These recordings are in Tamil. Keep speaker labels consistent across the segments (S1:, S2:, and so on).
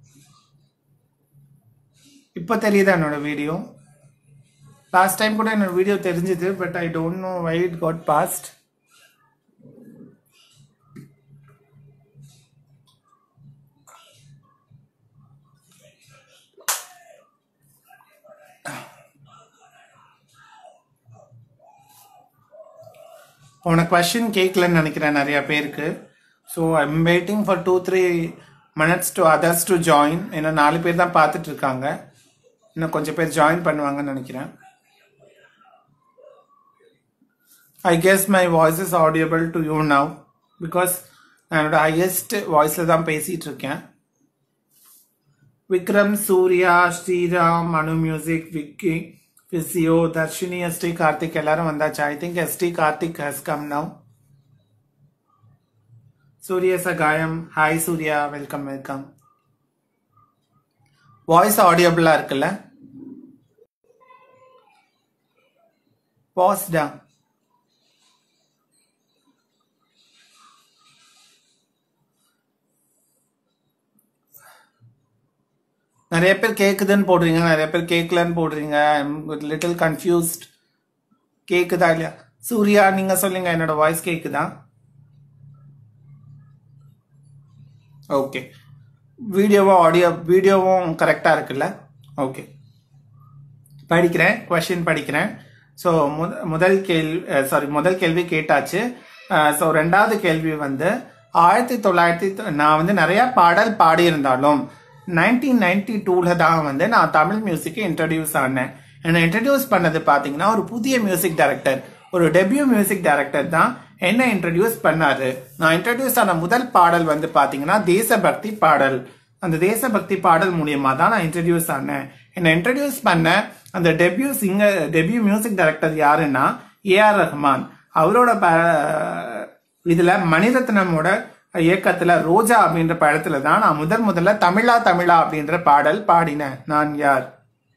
S1: இப்போ தெரியுதா என்னோட வீடியோ லாஸ்ட் டைம் கூட என்னோட வீடியோ தெரிஞ்சுது but I don't know why it got passed உனக்கு கொஷின் கேட்கலன்னு நினைக்கிறேன் நிறைய பேருக்கு so I'm waiting for two three minutes to others to join ஏன்னா நாலு பேர் தான் பார்த்துட்டு இருக்காங்க இன்னும் கொஞ்சம் பேர் ஜாயின் பண்ணுவாங்கன்னு நினைக்கிறேன் I guess my voice is audible to you now because நான் என்னோட ஹையஸ்ட் வாய்ஸில் தான் பேசிகிட்டு இருக்கேன் Vikram Surya Sriram Manu music Vicky physio Dharshini ST Karthik எல்லாரும் வந்தாச்சு I think ST Karthik has come now Suriya Sagayam hi Surya welcome welcome voice ஆடியபிளா இருக்குல்ல பாஸ்டா நிறைய பேர் கேக்குதுன்னு போடுறீங்க நிறைய பேர் கேட்கலன்னு போடுறீங்க லிட்டில் கன்ஃபியூஸ்ட் கேக்குதா இல்லையா சூர்யா நீங்க சொல்லுங்க என்னோட வாய்ஸ் கேக்குதா ஓகே வீடியோவும் ஆடியோ வீடியோவும் கரெக்டாக இருக்குல்ல ஓகே படிக்கிறேன் கொஷின் படிக்கிறேன் ஸோ முத முதல் கேள்வி சாரி முதல் கேள்வி கேட்டாச்சு ஸோ ரெண்டாவது கேள்வி வந்து ஆயிரத்தி தொள்ளாயிரத்தி தொ- நான் வந்து நிறைய பாடல் பாடியிருந்தாலும் நைன்டீன் நைன்டி டூவில் தான் வந்து நான் தமிழ் மியூசிக்கு இன்ட்ரடியூஸ் ஆனேன் என்னை இன்ட்ரடியூஸ் பண்ணது பார்த்தீங்கன்னா ஒரு புதிய மியூசிக் டைரக்டர் ஒரு டெபியூ மியூசிக் டைரக்டர் தான் என்ன இன்ட்ரடியூஸ் பண்ணாரு நான் இன்ட்ரடியூஸ் ஆன முதல் பாடல் வந்து பார்த்தீங்கன்னா தேசபக்தி பாடல் அந்த தேசபக்தி பாடல் மூலியமா தான் நான் இன்ட்ரடியூஸ் ஆனேன் என்னை இன்ட்ரடியூஸ் பண்ண அந்த debut singer debut music director யாருன்னா ஏஆர் ரஹ்மான் அவரோட ப- இதுல மணிரத்னமோட இயக்கத்துல ரோஜா அப்படின்ற படத்துல தான் நான் முதல் முதல்ல தமிழா தமிழா அப்படின்ற பாடல் பாடினேன் நான் யார்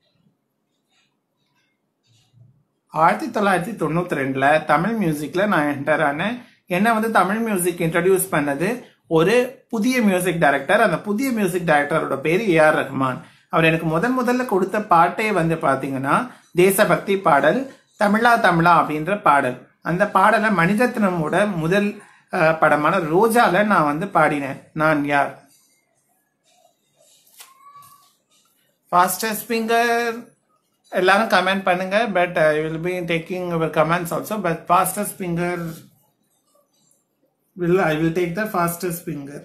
S1: ஆயிரத்தி தொள்ளாயிரத்தி தொண்ணூத்தி ரெண்டுல தமிழ் மியூசிக்ல நான் என்டர் ஆனேன் என்ன வந்து தமிழ் மியூசிக் இன்ட்ரடியூஸ் பண்ணது ஒரு புதிய மியூசிக் டைரக்டர் அந்த புதிய மியூசிக் டைரக்டரோட பேர் ஏஆர் ரஹ்மான் அவர் எனக்கு முதன் முதல்ல கொடுத்த பாட்டே வந்து பாத்தீங்கன்னா தேசபக்தி பாடல் தமிழா தமிழா அப்படின்ற பாடல் அந்த பாடலை மணிரத்னமோட முதல் அஹ், படமான ரோஜால நான் வந்து பாடினேன் நான் யார் ஃபாஸ்டஸ்ட் ஃபிங்கர் எல்லாரும் கமெண்ட் பண்ணுங்க but I will be taking your comments also but fastest finger will I will take the fastest finger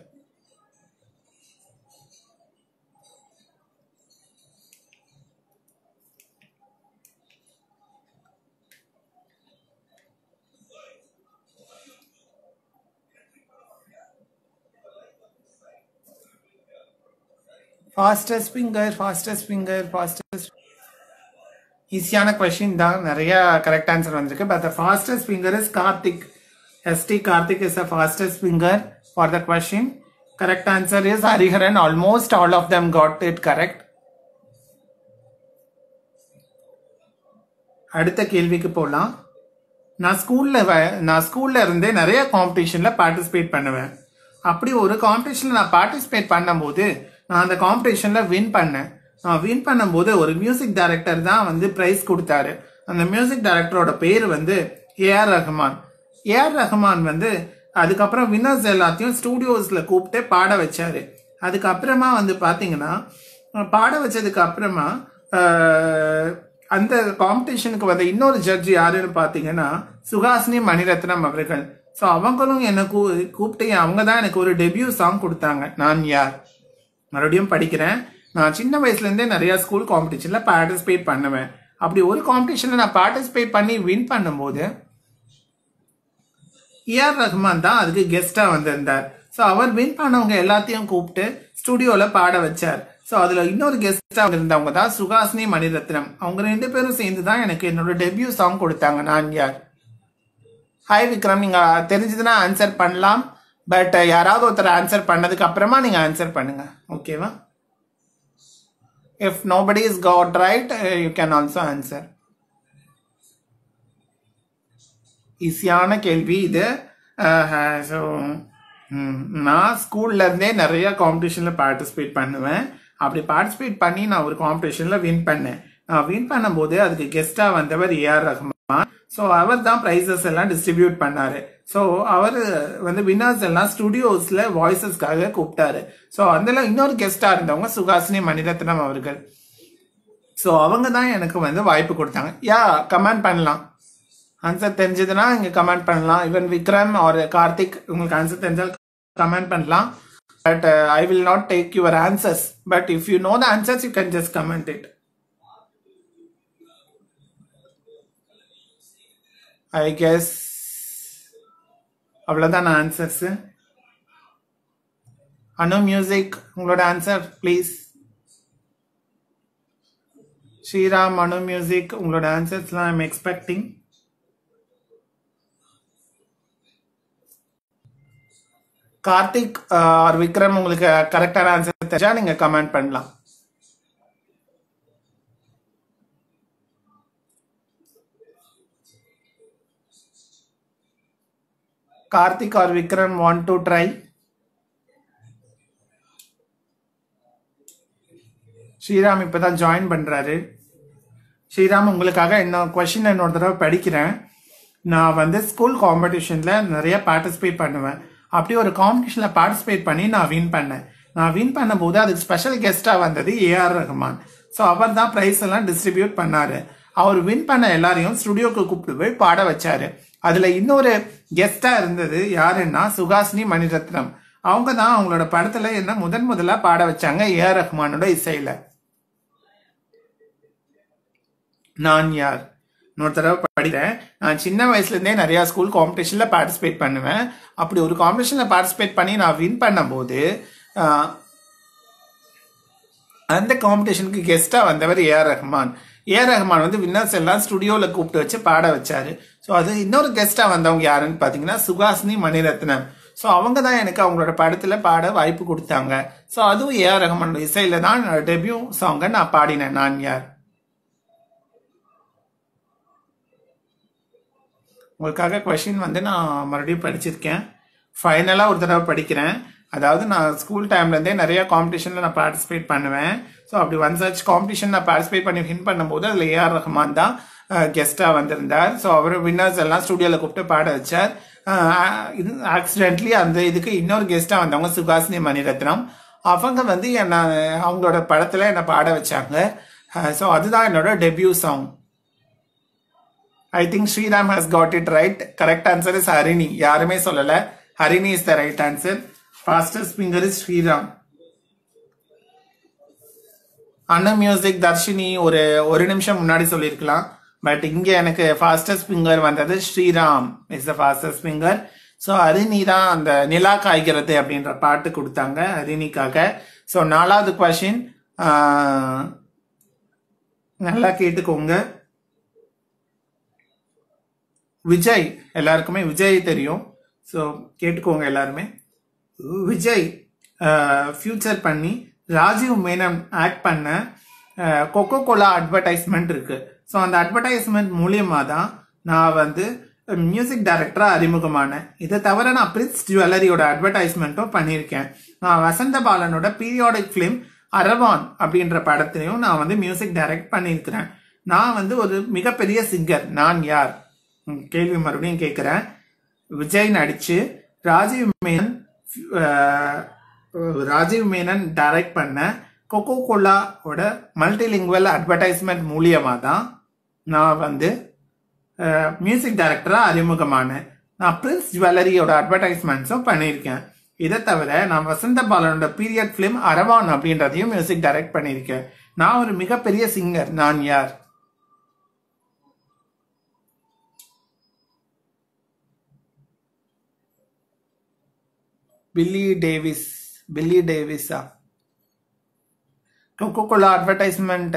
S1: fastest finger fastest finger fastest ஈஸியான கொஷின் தான் நிறைய கரெக்ட் ஆன்சர் வந்திருக்கு but the fastest finger is Karthik ST Karthik is the fastest finger for the question correct answer is Hariharan almost all of them got it correct அடுத்த கேள்விக்கு போகலாம் நான் ஸ்கூல்ல வ- நான் ஸ்கூல்ல இருந்தே நிறைய காம்படிஷன்ல பார்ட்டிசிபேட் பண்ணுவேன் அப்படி ஒரு காம்படிஷன்ல நான் பார்ட்டிசிபேட் பண்ணும்போது நான் அந்த காம்படிஷன்ல வின் பண்ணேன் நான் வின் பண்ணும்போது ஒரு மியூசிக் டைரக்டர் தான் வந்து பிரைஸ் கொடுத்தாரு அந்த மியூசிக் டைரக்டரோட பேர் வந்து ஏஆர் ரஹ்மான் ஏஆர் ரஹ்மான் வந்து அதுக்கப்புறம் வின்னர்ஸ் எல்லாத்தையும் ஸ்டூடியோஸ்ல கூப்பிட்டு பாட வச்சாரு அதுக்கப்புறமா வந்து பாத்தீங்கன்னா பாட வச்சதுக்கு அப்புறமா ஆஹ், அந்த காம்படிஷனுக்கு வந்த இன்னொரு ஜட்ஜ் யாருன்னு பாத்தீங்கன்னா சுஹாசினி மணிரத்னம் அவர்கள் ஸோ அவங்களும் என்ன கூ கூப்பிட்டு அவங்க தான் எனக்கு ஒரு டெபியூ சாங் கொடுத்தாங்க நான் யார் மறுபடியும் படிக்கிறேன் நான் சின்ன வயசுல இருந்தே நிறைய ஸ்கூல் காம்படிஷன்ல பார்ட்டிசிபேட் பண்ணுவேன் அப்படி ஒரு காம்படிஷன்ல நான் பார்ட்டிசிபேட் பண்ணி வின் பண்ணும்போது ஏஆர் ரஹ்மான் தான் அதுக்கு கெஸ்டா வந்திருந்தார் ஸோ அவர் வின் பண்ணவங்க எல்லாத்தையும் கூப்பிட்டு ஸ்டுடியோல பாட வச்சார் ஸோ அதுல இன்னொரு கெஸ்டா இருந்தவங்க தான் சுகாசினி மணிரத்னம் அவங்க ரெண்டு பேரும் சேர்ந்து தான் எனக்கு என்னோட டெபியூ சாங் கொடுத்தாங்க நான் யார் ஹாய் விக்ரம் நீங்க தெரிஞ்சதுன்னா ஆன்சர் பண்ணலாம் பட் யாராவது ஒருத்தர் ஆன்சர் பண்ணதுக்கு அப்புறமா நீங்க ஆன்சர் பண்ணுங்க ஓகேவா if nobody is got right you can also answer ஈஸியான கேள்வி இது ஸோ ம், நான் ஸ்கூல்ல இருந்தே நிறைய காம்படிஷன்ல பார்ட்டிசிபேட் பண்ணுவேன் அப்படி பார்ட்டிசிபேட் பண்ணி நான் ஒரு காம்படிஷன்ல வின் பண்ணேன் நான் வின் பண்ணும்போது அதுக்கு கெஸ்டா வந்தவர் ஏஆர் ரஹ்மான் ஸோ அவர் தான் ப்ரைசஸ் எல்லாம் டிஸ்ட்ரிபியூட் பண்ணாரு ஸோ அவர் வந்து வின்னர்ஸ் எல்லாம் ஸ்டுடியோஸ்ல வாய்ஸஸ்க்காக கூப்பிட்டாரு ஸோ அதில் இன்னொரு கெஸ்டா இருந்தவங்க சுகாசினி மணிரத்னம் அவர்கள் ஸோ அவங்க தான் எனக்கு வந்து வாய்ப்பு கொடுத்தாங்க யா கமெண்ட் பண்ணலாம் ஆன்சர் தெரிஞ்சதுன்னா இங்க கமெண்ட் பண்ணலாம் ஈவன் விக்ரம் ஆர் கார்த்திக் உங்களுக்கு ஆன்சர் தெரிஞ்சால் கமெண்ட் பண்ணலாம் but I will not take your answers but if you know the answers you can just comment it I guess அவ்வளோதான் ஆன்சர்ஸ் அனு மியூசிக் உங்களோட answer please Sriram Anu music உங்களோட ஆன்சர்ஸ்லாம் I'm expecting Karthik or Vikram உங்களுக்கு கரெக்டான ஆன்சர் தெரிஞ்சா நீங்க கமெண்ட் பண்ணலாம் Karthik or Vikram want to try Sriram இப்பதான் ஜாயின் பண்றாரு ஸ்ரீராம் உங்களுக்காக இன்னும் கொஷின் இன்னொரு தடவை படிக்கிறேன் நான் வந்து ஸ்கூல் காம்படிஷன்ல நிறைய பார்ட்டிசிபேட் பண்ணுவேன் அப்படி ஒரு காம்படிஷன்ல பார்ட்டிசிபேட் பண்ணி நான் வின் பண்ணேன் நான் வின் பண்ணும்போது அதுக்கு ஸ்பெஷல் கெஸ்டா வந்தது ஏஆர் ரஹ்மான் ஸோ அவர் தான் ப்ரைஸ் எல்லாம் டிஸ்ட்ரிபியூட் பண்ணாரு அவர் வின் பண்ண எல்லாரையும் ஸ்டுடியோக்கு கூப்பிட்டு போய் பாட வச்சாரு அதுல இன்னொரு கெஸ்டா இருந்தது யாருன்னா சுகாசினி மணிரத்னம் அவங்க தான் அவங்களோட படத்துல என்ன முதன் முதலா பாட வச்சாங்க ஏஆர் ரஹ்மானோட இசையில நான் யார் இன்னொரு தடவை படிக்கிறேன் நான் சின்ன வயசுல இருந்தே நிறைய ஸ்கூல் காம்படிஷன்ல பார்ட்டிசிபேட் பண்ணுவேன் அப்படி ஒரு காம்படிஷன்ல பார்ட்டிசிபேட் பண்ணி நான் வின் பண்ணும்போது ஆஹ், அந்த காம்படிஷனுக்கு கெஸ்டா வந்தவர் ஏஆர் ரஹ்மான் ஏஆர் ரஹ்மான் வந்து வின்னர்ஸ் எல்லாம் ஸ்டுடியோல கூப்பிட்டு வச்சு பாட வச்சாரு ஸோ அது இன்னொரு கெஸ்டா வந்தவங்க யாருன்னு பாத்தீங்கன்னா சுகாசினி மணிரத்னம் ஸோ அவங்க தான் எனக்கு அவங்களோட படத்துல பாட வாய்ப்பு கொடுத்தாங்க ஸோ அதுவும் ஏஆர் ரஹ்மானோட இசையில தான் டெபியூ சாங்கை நான் பாடினேன் நான் யார் உங்களுக்காக கொஷின் வந்து நான் மறுபடியும் படிச்சிருக்கேன் ஃபைனலாக ஒரு தடவை படிக்கிறேன் அதாவது நான் ஸ்கூல் டைம்லேருந்தே நிறைய காம்படிஷனில் நான் பார்ட்டிசிபேட் பண்ணுவேன் ஸோ அப்படி ஒன் சர்ச் காம்படிஷன் நான் பார்ட்டிசிபேட் பண்ணி வின் பண்ணும்போது அதில் ஏஆர் ரஹ்மான் தான் கெஸ்ட்டாக வந்திருந்தார் ஸோ அவர் வின்னர்ஸ் எல்லாம் ஸ்டுடியோவில் கூப்பிட்டு பாட வச்சார் ஆக்சிடென்ட்லி அந்த இதுக்கு இன்னொரு கெஸ்ட்டாக வந்தவங்க சுகாசினி மணிரத்னம் அவங்க வந்து என்ன அவங்களோட படத்தில் என்னை பாட வச்சாங்க ஸோ அதுதான் என்னோட debut song I think Sriram has got it right correct answer is Harini யாருமே சொல்லல Harini is the right answer fastest finger is Sriram அண்ணா மியூசிக் தர்ஷினி ஒரு ஒரு நிமிஷம் முன்னாடி சொல்லியிருக்கலாம் பட் இங்க எனக்கு ஃபாஸ்டஸ்ட் ஃபிங்கர் வந்தது Sriram is the fastest finger so Harini தான் அந்த நிலா காய்கிறது அப்படின்ற பாட்டு கொடுத்தாங்க ஹரிணிக்காக ஸோ நாலாவது கொஷின் நல்லா கேட்டுக்கோங்க விஜய் எல்லாருக்குமே விஜய் தெரியும் ஸோ கேட்டுக்கோங்க எல்லாருமே விஜய் ஃபியூச்சர் பண்ணி ராஜீவ் மேனன் ஆக்ட் பண்ண கொக்கோ கோலா அட்வர்டைஸ்மெண்ட் இருக்கு ஸோ அந்த அட்வர்டைஸ்மெண்ட் மூலியமா தான் நான் வந்து மியூசிக் டைரக்டராக அறிமுகமானேன் இதை தவிர நான் பிரின்ஸ் ஜுவல்லரியோட அட்வர்டைஸ்மெண்ட்டும் பண்ணியிருக்கேன் நான் வசந்த பாலனோட பீரியாடிக் ஃபிலிம் அரவான் அப்படின்ற படத்திலையும் நான் வந்து மியூசிக் டைரக்ட் பண்ணியிருக்கிறேன் நான் வந்து ஒரு மிகப்பெரிய சிங்கர் நான் யார் ம், கேள்வி மறுபடியும் கேட்குறேன் விஜய் நடிச்சு ராஜீவ் மேனன் அஹ், ராஜீவ் மேனன் டைரக்ட் பண்ண கொக்கோ கோலாவோட மல்டிலிங்குவல் அட்வர்டைஸ்மெண்ட் மூலியமாக தான் நான் வந்து மியூசிக் டைரக்டராக அறிமுகமானேன் நான் பிரின்ஸ் ஜுவல்லரியோட அட்வர்டைஸ்மெண்ட்ஸும் பண்ணியிருக்கேன் இதை தவிர நான் வசந்த பாலனோட பீரியட் ஃபிலிம் அரவான் அப்படின்றதையும் மியூசிக் டைரக்ட் பண்ணியிருக்கேன் நான் ஒரு மிகப்பெரிய சிங்கர் நான் யார் பில்லி டேவிஸ் பில்லி டேவிஸா கொக்கோ கோலா அட்வர்டைஸ்மெண்ட்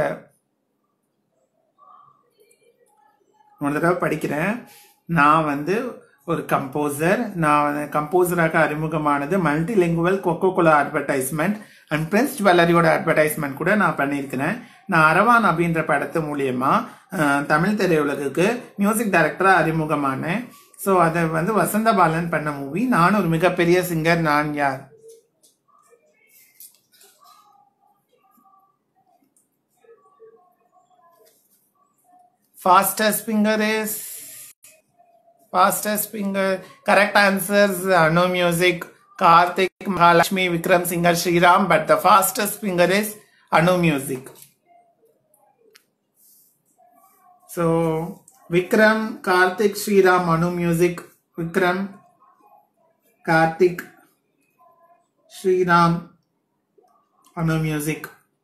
S1: ஒரு தடவை படிக்கிறேன் நான் வந்து ஒரு கம்போசர் நான் கம்போசராக அறிமுகமானது multilingual Coca Cola advertisement and Prince ஜுவல்லரியோட அட்வர்டைஸ்மெண்ட் கூட நான் பண்ணியிருக்கிறேன் நான் அரவான் அப்படின்ற படத்து மூலியமா அஹ், தமிழ் திரையுலகுக்கு மியூசிக் டைரக்டராக அறிமுகமானேன் ஸோ அதை வந்து வசந்த பாலன் பண்ண மூவி நான் ஒரு மிகப்பெரிய சிங்கர் நான் யார் fastest finger is fastest finger correct answers uh, no music karthik mahalakshmi vikram singer shriram but the fastest finger is anu music so vikram karthik shriram anu music vikram karthik shriram anu music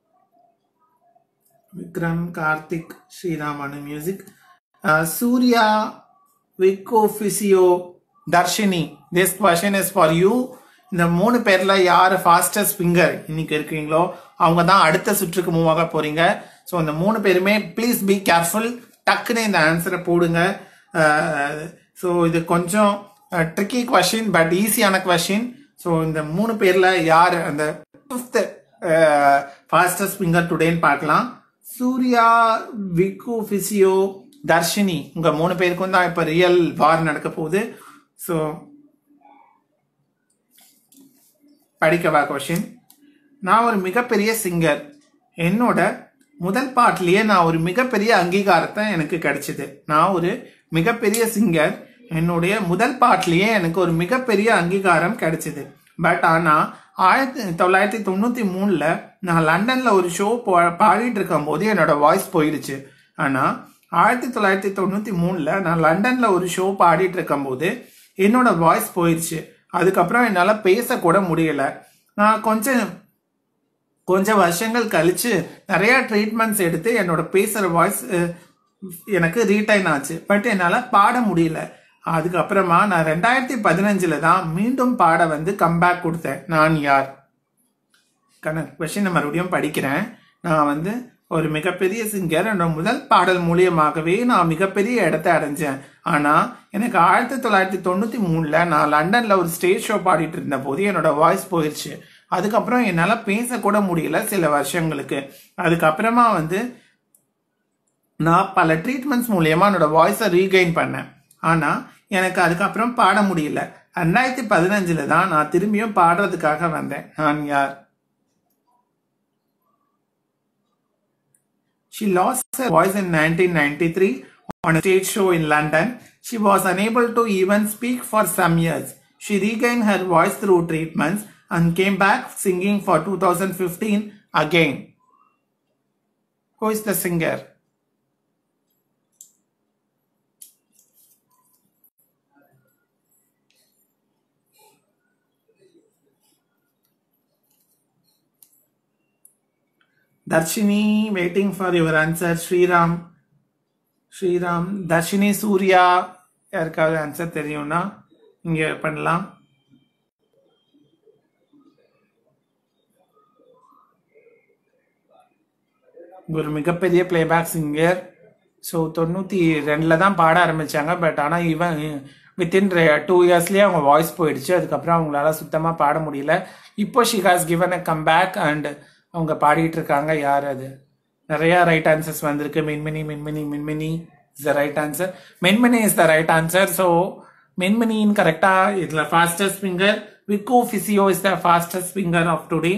S1: Vikram, Karthik, Sriram Anu music. Uh, Surya, Vico, Physio, Darshini. This question is for you. இந்த மூணு பேர்ல யார் ஃபாஸ்டஸ்ட் ஃபிங்கர் இன்னைக்கு இருக்கீங்களோ அவங்க தான் அடுத்த சுற்றுக்கு மூவ் ஆக போறீங்க ஸோ அந்த மூணு பேருமே ப்ளீஸ் பி கேர்ஃபுல் டக்குன்னு இந்த ஆன்சரை போடுங்க ஸோ இது கொஞ்சம் ட்ரிக்கி கொஷின் பட் ஈஸியான கொஷின் ஸோ இந்த மூணு பேர்ல யார் அந்த ஃபிஃப்த் ஃபாஸ்டஸ்ட் ஃபிங்கர் டுடேன்னு பார்க்கலாம் சூர்யா விக்கு பிசியோ தர்ஷினி உங்க மூணு பேருக்கும் தான் இப்ப ரியல் வார் நடக்க போகுது ஸோ படிக்கவா கொஷின் நான் ஒரு மிகப்பெரிய சிங்கர் என்னோட முதல் பாட்டிலேயே நான் ஒரு மிகப்பெரிய அங்கீகாரத்தை எனக்கு கிடைச்சிது நான் ஒரு மிகப்பெரிய சிங்கர் என்னுடைய முதல் பாட்டிலேயே எனக்கு ஒரு மிகப்பெரிய அங்கீகாரம் கிடைச்சிது பட் ஆனா ஆயிரத்தி தொள்ளாயிரத்தி தொண்ணூத்தி மூணுல நான் லண்டன்ல ஒரு ஷோ பாடிட்டு இருக்கும் போது என்னோட வாய்ஸ் போயிடுச்சு ஆனா ஆயிரத்தி தொள்ளாயிரத்தி தொண்ணூத்தி மூணுல நான் லண்டன்ல ஒரு ஷோ பாடிட்டு இருக்கும் போது என்னோட வாய்ஸ் போயிடுச்சு அதுக்கப்புறம் என்னால பேசக்கூட முடியல நான் கொஞ்சம் கொஞ்சம் வருஷங்கள் கழிச்சு நிறைய ட்ரீட்மெண்ட்ஸ் எடுத்து என்னோட பேசுற வாய்ஸ் எனக்கு ரீடைன் ஆச்சு பட் என்னால பாட முடியல அதுக்கப்புறமா நான் ரெண்டாயிரத்தி பதினஞ்சுல தான் மீண்டும் பாட வந்து கம்பேக் கொடுத்தேன் நான் யார் கணக்கு கொஸ்டின் மறுபடியும் படிக்கிறேன் நான் வந்து ஒரு மிகப்பெரிய சிங்கர் என்னோட முதல் பாடல் மூலியமாகவே நான் மிகப்பெரிய இடத்த அடைஞ்சேன் ஆனா எனக்கு ஆயிரத்தி தொள்ளாயிரத்தி தொண்ணூத்தி மூணுல நான் லண்டன்ல ஒரு ஸ்டேஜ் ஷோ பாடிட்டு இருந்த போது என்னோட வாய்ஸ் போயிடுச்சு அதுக்கப்புறம் என்னால பேசக்கூட முடியல சில வருஷங்களுக்கு அதுக்கப்புறமா வந்து நான் பல ட்ரீட்மெண்ட்ஸ் மூலியமா என்னோட வாய்ஸை ரீகெயின் பண்ணேன் ஆனா எனக்கு அதுக்கப்புறம் பாட முடியல ரெண்டாயிரத்தி பதினஞ்சுல தான் நான் திரும்பியும் பாடுறதுக்காக வந்தேன் நான் யார் She lost her voice in 1993 on a stage show in London. She was unable to even speak for some years. She regained her voice through treatments and came back singing for 2015 again. Who is the singer? Darshini, waiting for your answer. Sriram, Sriram Dharshini Surya யாருக்காவது ஆன்சர் தெரியும்னா இங்க பண்ணலாம் ஒரு மிகப்பெரிய பிளேபேக் சிங்கர் ஸோ தொண்ணூற்றி ரெண்டில் தான் பாட ஆரம்பித்தாங்க பட் ஆனால் இவன் வித்தின் டூ இயர்ஸ்லேயே அவங்க வாய்ஸ் போயிடுச்சு அதுக்கப்புறம் அவங்களால சுத்தமாக பாட முடியல இப்போ she has given a comeback and அவங்க பாடிட்டு இருக்காங்க யார் அது நிறைய ரைட் ஆன்சர்ஸ் வந்திருக்கு Minmini Minmini Minmini is the right answer Minmini is the right answer so மின்மினின்னு கரெக்டாக இதில் fastest finger Vicco physio is the fastest finger of today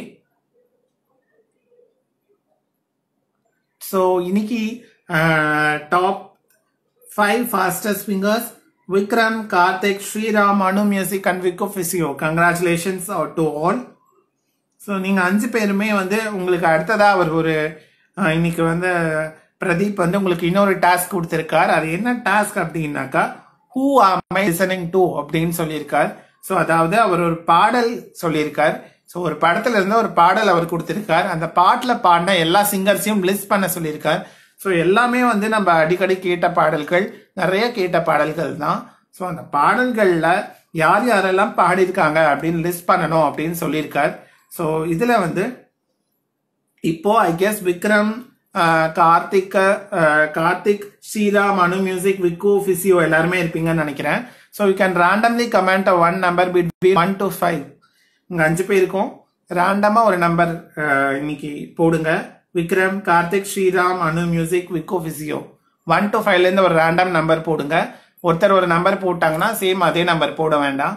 S1: so இன்னைக்கு top five fastest fingers Vikram Karthik Sriram Anu music and Vicco physio congratulations to all so நீங்கள் அஞ்சு பேருமே வந்து உங்களுக்கு அடுத்ததாக அவர் ஒரு இன்னைக்கு வந்து பிரதீப் வந்து உங்களுக்கு இன்னொரு டாஸ்க் கொடுத்துருக்கார் அது என்ன டாஸ்க் அப்படின்னாக்கா ஹூ ஆம் ஐ லிசனிங் டு அப்படின்னு சொல்லியிருக்கார் ஸோ அதாவது அவர் ஒரு பாடல் சொல்லியிருக்கார் ஸோ ஒரு படத்துல இருந்து ஒரு பாடல் அவர் கொடுத்திருக்கார் அந்த பாட்டில் பாடின எல்லா சிங்கர்ஸையும் லிஸ்ட் பண்ண சொல்லியிருக்கார் ஸோ எல்லாமே வந்து நம்ம அடிக்கடி கேட்ட பாடல்கள் நிறைய கேட்ட பாடல்கள் தான் ஸோ அந்த பாடல்களில் யார் யாரெல்லாம் பாடியிருக்காங்க அப்படின்னு லிஸ்ட் பண்ணணும் அப்படின்னு சொல்லியிருக்கார் ஸோ இதில் வந்து இப்போ I guess Vikram Karthik Karthik Sriram Anu music Vicky physio எல்லாருமே இருப்பீங்கன்னு நினைக்கிறேன் so you can randomly comment one number between one to five இங்கே அஞ்சு பேருக்கும் ரேண்டமாக ஒரு நம்பர் இன்னைக்கு போடுங்க Vikram Karthik Sriram Anu music Vicco physio one to ஃபைவ்லேருந்து ஒரு ரேண்டம் நம்பர் போடுங்க ஒருத்தர் ஒரு நம்பர் போட்டாங்கன்னா சேம் அதே நம்பர் போட வேண்டாம்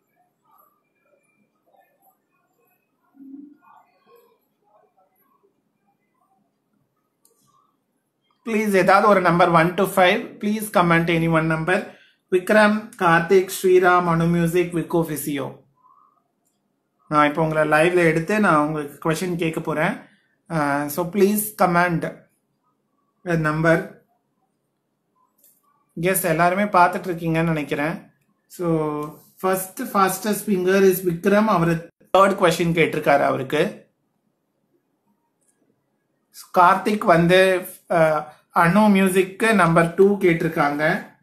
S1: ப்ளீஸ் ஏதாவது ஒரு number one to five please comment any one number Vikram Karthik Sriram Anu music Vicco physio நான் இப்போ உங்களை லைவ்ல எடுத்து நான் உங்களுக்கு கொஷின் கேட்க போறேன் so please comment number guess எல்லாருமே பார்த்துட்டு இருக்கீங்கன்னு நினைக்கிறேன் so first fastest finger is Vikram அவர் தேர்ட் கொஷின் கேட்டிருக்காரு அவருக்கு கார்த்திக் வந்து அஹ், அனு மியூசிக்கு நம்பர் டூ கேட்டிருக்காங்க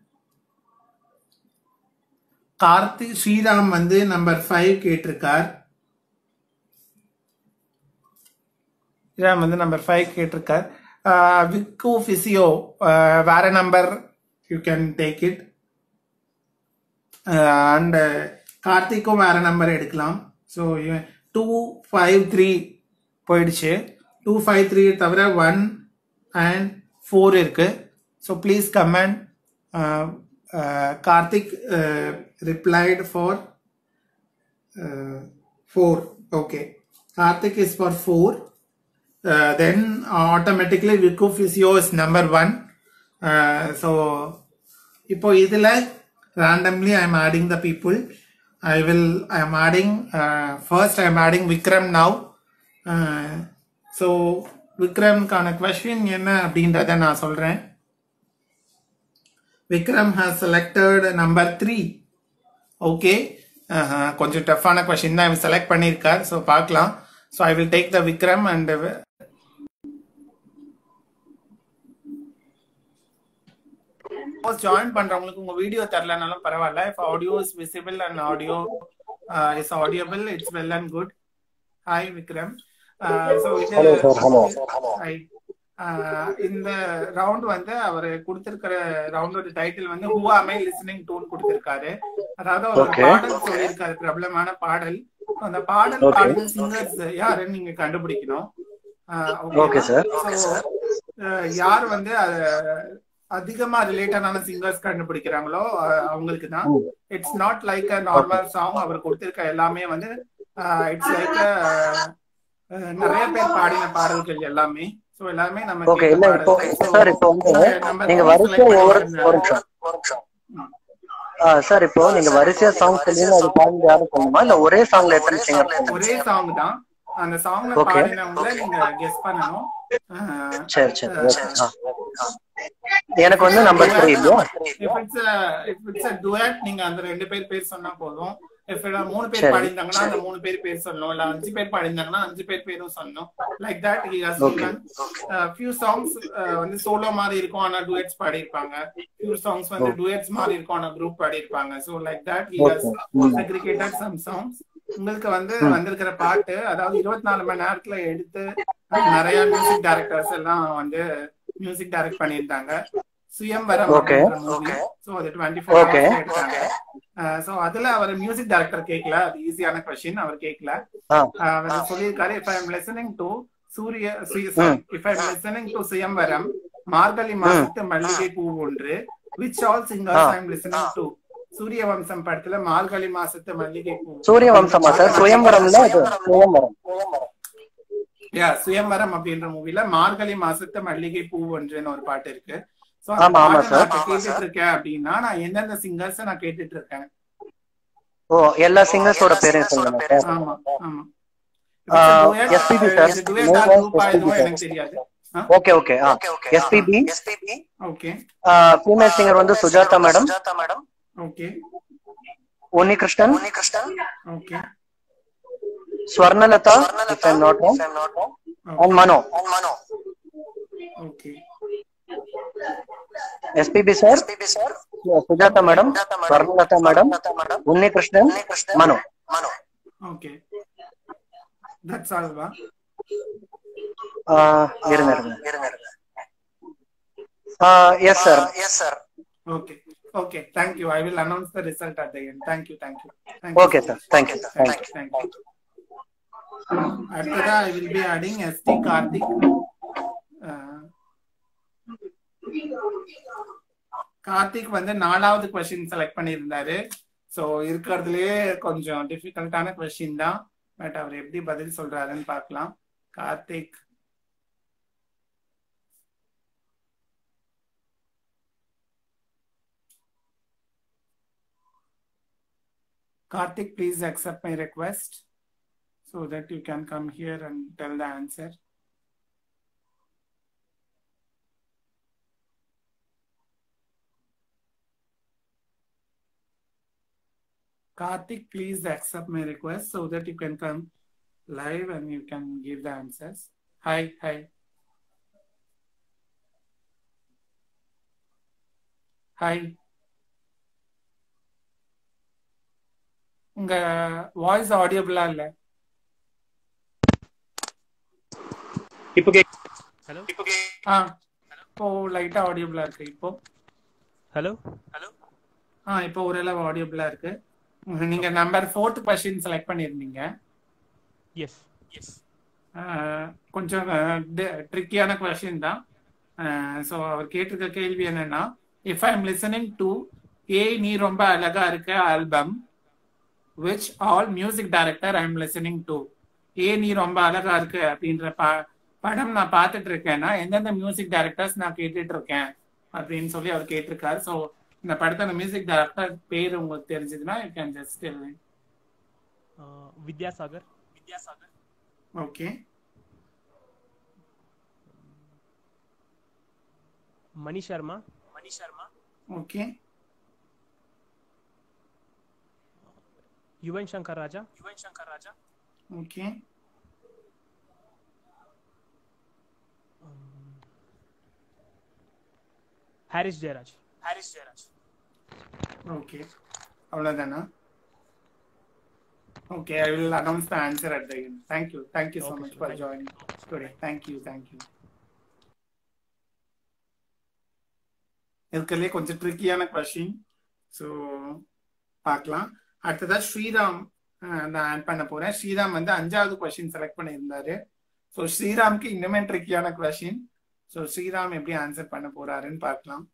S1: கார்த்திக் ஸ்ரீராம் வந்து நம்பர் ஃபைவ் கேட்டிருக்கார் ஸ்ரீராம் வந்து நம்பர் ஃபைவ் கேட்டிருக்கார் அஹ், விக்கு ஃபிசியோ அஹ், வேற number you can take it and கார்த்திக்கும் வேற நம்பர் எடுக்கலாம் ஸோ டூ ஃபைவ் த்ரீ போயிடுச்சு டூ ஃபைவ் த்ரீ தவிர ஒன் அண்ட் ஃபோர் இருக்கு so please comment Karthik replied for four okay Karthik is for four then automatically Vicky physio is number one so இப்போ இதில் randomly I am adding the people. I will, I am adding, uh, first I am adding Vikram now. Uh, so, விக்ரம்கான கொஸ்டின் என்ன அப்படின்றத நான் சொல்றேன் Vikram has selected number three okay கொஞ்சம் டஃப்பான கொஸ்டின் தான் இவர் செலக்ட் பண்ணியிருக்கார் ஸோ பார்க்கலாம் so I will take the Vikram and suppose join பண்றவங்களுக்கு உங்க வீடியோ தரலனாலும் பரவாயில்ல if audio is visible and audio is audible it's well and good hi Vikram so இது
S2: Hello, sir. Hello.
S1: Hi. ஆஹ் இந்த ரவுண்ட் வந்து அவர் கொடுத்திருக்கிற ரவுண்டோட டைட்டில் வந்து ஹூ ஆம் ஐ லிசனிங் டூன் கொடுத்திருக்காரு அதாவது அவர் ஒரு
S2: Okay.
S1: பாடல் சொல்லியிருக்காரு பிரபலமான பாடல் அந்த பாடல்
S2: Okay.
S1: பாடின சிங்கர்ஸ் யாருன்னு நீங்க கண்டுபிடிக்கணும் ஆஹ்
S2: Okay, sir.
S1: So, ஆஹ் யார் வந்து அத அதிகமா ரிலேட்டடான சிங்கர்ஸ் கண்டுபிடிக்கிறாங்களோ அஹ் அவங்களுக்கு தான் it's not like a normal song அவர் கொடுத்திருக்க எல்லாமே வந்து இட்ஸ் லைக் நிறைய பேர் பாடின பாடல்கள் எல்லாமே சோ எல்லாமே நம்ம
S2: ஓகே
S1: கேட்ட
S2: இல்ல இப்போ
S1: பாடல்கள். So,
S2: சார் இப்போ வந்து
S1: நம்ம
S2: நீங்க
S1: select
S2: வரிசையா ஒவ்வொரு
S1: பண்ணி
S2: ஒரு நிமிஷம் ஒரு நிமிஷம் ஆ சார் இப்போ நீங்க வரிசையா சாங் சொல்லி அது பாருங்க யாரும் சொல்லணுமா இல்ல ஒரே சாங்ல எத்தனை சிங்கர்
S1: ஒரே சாங் தான் அந்த சாங்ல
S2: Okay.
S1: பாடினவங்கள நீங்க கெஸ் பண்ணணும் அஹ்,
S2: சரி சரி okay. ஆ. எனக்கு வந்து நம்பர் த்ரீ இல்லையா
S1: if it's a if it's a duet நீங்க அந்த ரெண்டு பேர் பேர் சொன்னா போதும் if it- மூணு பேர்
S2: சரி.
S1: பாடிருந்தாங்கன்னா அந்த மூணு பேர் பேர் சொல்லணும் இல்ல அஞ்சு பேர் பாடிருந்தாங்கன்னா அஞ்சு பேர் பேரும் சொல்லணும் like that he has
S2: Okay.
S1: given few songs வந்து சோலோ மாதிரி இருக்கும் ஆனா duets பாடியிருப்பாங்க ஃபியூ சாங்ஸ் வந்து duets மாதிரி இருக்கும் ஆனா குரூப் பாடியிருப்பாங்க so like that he has
S2: Okay. ம்.
S1: segregated some songs உங்களுக்கு வந்து வந்திருக்கிற பாட்டு அதாவது இருபத்தி நாலு மணி நேரத்துல எடுத்து நிறைய மியூசிக் டைரக்டர்ஸ் எல்லாம் வந்து மியூசிக் டைரக்ட் பண்ணியிருந்தாங்க சுயம்பரம்
S2: Okay.
S1: சோ அது டுவெண்ட்டி ஃபோர்
S2: Okay.
S1: எடுத்தாங்க சோ அதுல அவர் மியூசிக் டைரக்டர் கேட்கல அது ஈஸியான கொஸ்டின் அவர் கேட்கல
S2: ஆ.
S1: அவர் சொல்லியிருக்காரு if I am listening to Suriya if I am listening to Suyamvaram மார்கழி மாசத்து மல்லிகை பூ ஒன்று which all singers I am listening to Suriya Vamsam படத்துல மார்கழி மாசத்து மல்லிகை பூ
S2: சூரிய வம்சமா சார் சுயம்பரம்ல இது சுயம்பரம்
S1: யா சுயம்பரம் அப்படின்ற மூவில மார்கழி மாசத்து மல்லிகை பூ ஒன்றுன்னு ஒரு பாட்டு இருக்கு சோ
S2: ஆமா, ஆமா, sir.
S1: நான் கேட்டுட்டு இருக்கேன் அப்படின்னா நான் எந்தெந்த சிங்கர்ஸ் நான் கேட்டுட்டு இருக்கேன்
S2: ஓ எல்லா சிங்கர்ஸோட பேரையும் சொல்லுங்க சார்
S1: ஆமா ஆமா
S2: ஆ, SPB sir.
S1: எனக்கு தெரியாது
S2: ஓகே ஓகே ஆ எஸ்பிபி
S1: ஓகே
S2: ஃபீமேல் சிங்கர் வந்து Sujatha madam
S1: okay
S2: Unni Krishnan
S1: okay
S2: Swarnalatha if I'm not wrong and Mano
S1: okay
S2: SPB sir Sujatha madam Swarnalatha madam Unni Krishnan Mano
S1: okay that's all வா
S2: ஆ, இருங்க இருங்க yes sir
S1: okay okay thank you I will announce the result at the end thank you thank you
S2: okay sir thank you thank you
S1: thank you அடுத்ததா I will B adding ST Karthik Karthik வந்து நாலாவது கொஸ்டின் செலக்ட் பண்ணியிருந்தாரு ஸோ இருக்கிறதுலயே கொஞ்சம் டிஃபிகல்ட்டான கொஸ்டின் தான் பட் அவர் எப்படி பதில் சொல்றாருன்னு பார்க்கலாம் Karthik Karthik, please accept my request so that you can come here and tell the answer. Karthik, please accept my request so that you can come live and you can give the answers. Hi, hi. Hi. உங்க வாய்ஸ் ஆடியபிளா இல்ல
S3: இப்போ கேக் ஹலோ
S1: ஆ இப்போ லைட்டா ஆடியபிளா இருக்கு இப்போ
S3: ஹலோ ஹலோ
S1: ஆ இப்போ ஓரளவு ஆடியபிளா இருக்கு நீங்க நம்பர் ஃபோர்த் கொஸ்டின் செலக்ட் பண்ணிருந்தீங்க
S3: எஸ் எஸ்
S1: கொஞ்சம் ட்ரிக்கியான கொஸ்டின் தான் ஸோ அவர் கேட்டிருக்க கேள்வி என்னன்னா if I am listening to ஏ நீ ரொம்ப அழகா இருக்க album which all music director I am listening to ஏ நீ ரொம்ப அழகா இருக்கு அப்படின்ற ப படம் நான் பார்த்துட்டு இருக்கேன்னா எந்தெந்த மியூசிக் டைரக்டர்ஸ் நான் கேட்டுட்டு இருக்கேன் அப்படின்னு சொல்லி அவர் கேட்டிருக்காரு ஸோ இந்த படத்தோட மியூசிக் டைரக்டர் பேர் உங்களுக்கு தெரிஞ்சதுன்னா you can just
S3: Vidyasagar Vidyasagar
S1: okay
S3: Mani Sharma Mani Sharma
S1: okay
S3: Yuvan Shankar Raja Yuvan Shankar Raja
S1: okay
S3: Harris Jayaraj Harris Jayaraj
S1: okay அவ்வளோதானா okay I will announce the answer at the end thank you thank you so
S3: Okay,
S1: much
S3: sir.
S1: for
S3: Thank you.
S1: joining today thank you thank you இருக்கிறதுலே கொஞ்சம் ட்ரிக்கியான கொஸ்டின் ஸோ பார்க்கலாம் அடுத்ததா ஸ்ரீராம் அஹ், நான் ஆட் பண்ண போறேன் ஸ்ரீராம் வந்து அஞ்சாவது கொஸ்டின் செலக்ட் பண்ணியிருந்தாரு ஸோ ஸ்ரீராம்க்கு இன்னுமே ட்ரிக்கியான கொஸ்டின் ஸோ ஸ்ரீராம் எப்படி ஆன்சர் பண்ண போறாருன்னு பார்க்கலாம்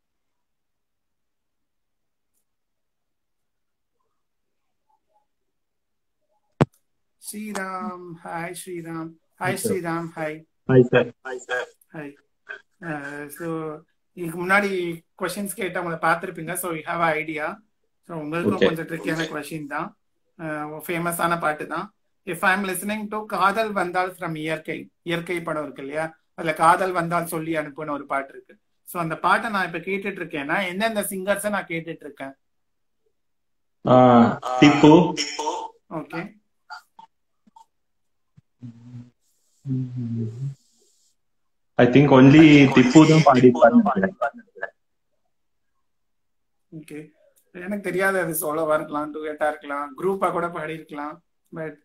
S1: Sriram hi Sriram hi Sriram hi
S4: hi sir hi sir
S1: hi so இதுக்கு முன்னாடி கொஷின்ஸ் கேட்டவங்களை பார்த்துருப்பீங்க so you have idea so உங்களுக்கும்
S4: Okay.
S1: கொஞ்சம் ட்ரிக்கியான கொஷின் தான் ஃபேமஸான பாட்டு தான் if I am listening to காதல் வந்தால் ஃப்ரம் இயற்கை இயற்கை படம் இருக்கு இல்லையா அதுல காதல் வந்தால் சொல்லி அனுப்புன ஒரு பாட்டு இருக்கு ஸோ அந்த பாட்டை நான் இப்ப கேட்டுட்டு இருக்கேன்னா எந்தெந்த சிங்கர்ஸை நான் கேட்டுட்டு இருக்கேன்
S4: Tippu
S1: okay
S4: I think only Tippu தான் பாடிப்பாரு
S1: ஓகே எனக்கு தெரியாது அது சோலோவா இருக்கலாம் டூயட்டா இருக்கலாம் குரூப்பா கூட பாடி இருக்கலாம் பட்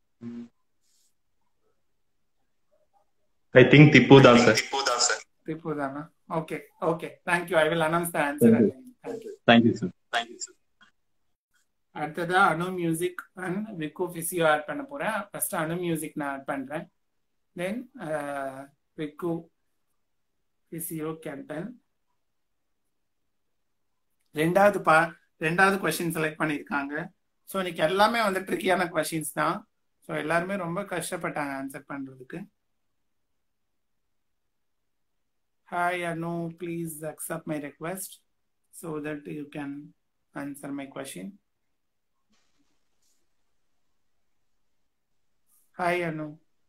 S4: ஐ திங்க் திப்பு தான் சார்
S1: திப்பு தானா okay okay thank you I will announce the answer thank you
S4: thank you sir thank you sir
S1: அடுத்ததா Anu music and Vikku physio add பண்ண போறேன் ஃபர்ஸ்ட் அனு மியூசிக் நான் ஆட் பண்றேன் தென் விக்கு பிசியோ கேன்டன் ரெண்டாவது பா ரெண்டாவது கொஸ்டின் செலக்ட் பண்ணியிருக்காங்க ஸோ இன்னைக்கு எல்லாமே வந்து ட்ரிக்கியான கொஸ்டின்ஸ் தான் ஸோ எல்லாருமே ரொம்ப கஷ்டப்பட்டாங்க ஆன்சர் பண்றதுக்கு hi Anu please accept my request so that you can answer my question hi Anu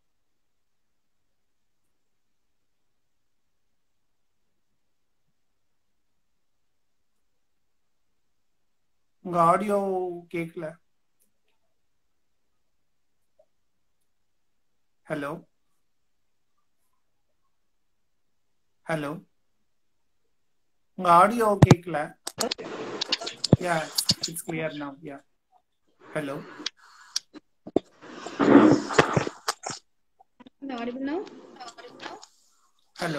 S1: உங்க ஆடியோ கேட்கல ஹலோ ஹலோ உங்க ஆடியோ கேட்கல yeah it's clear now yeah hello
S5: Am I audible now?
S1: Hello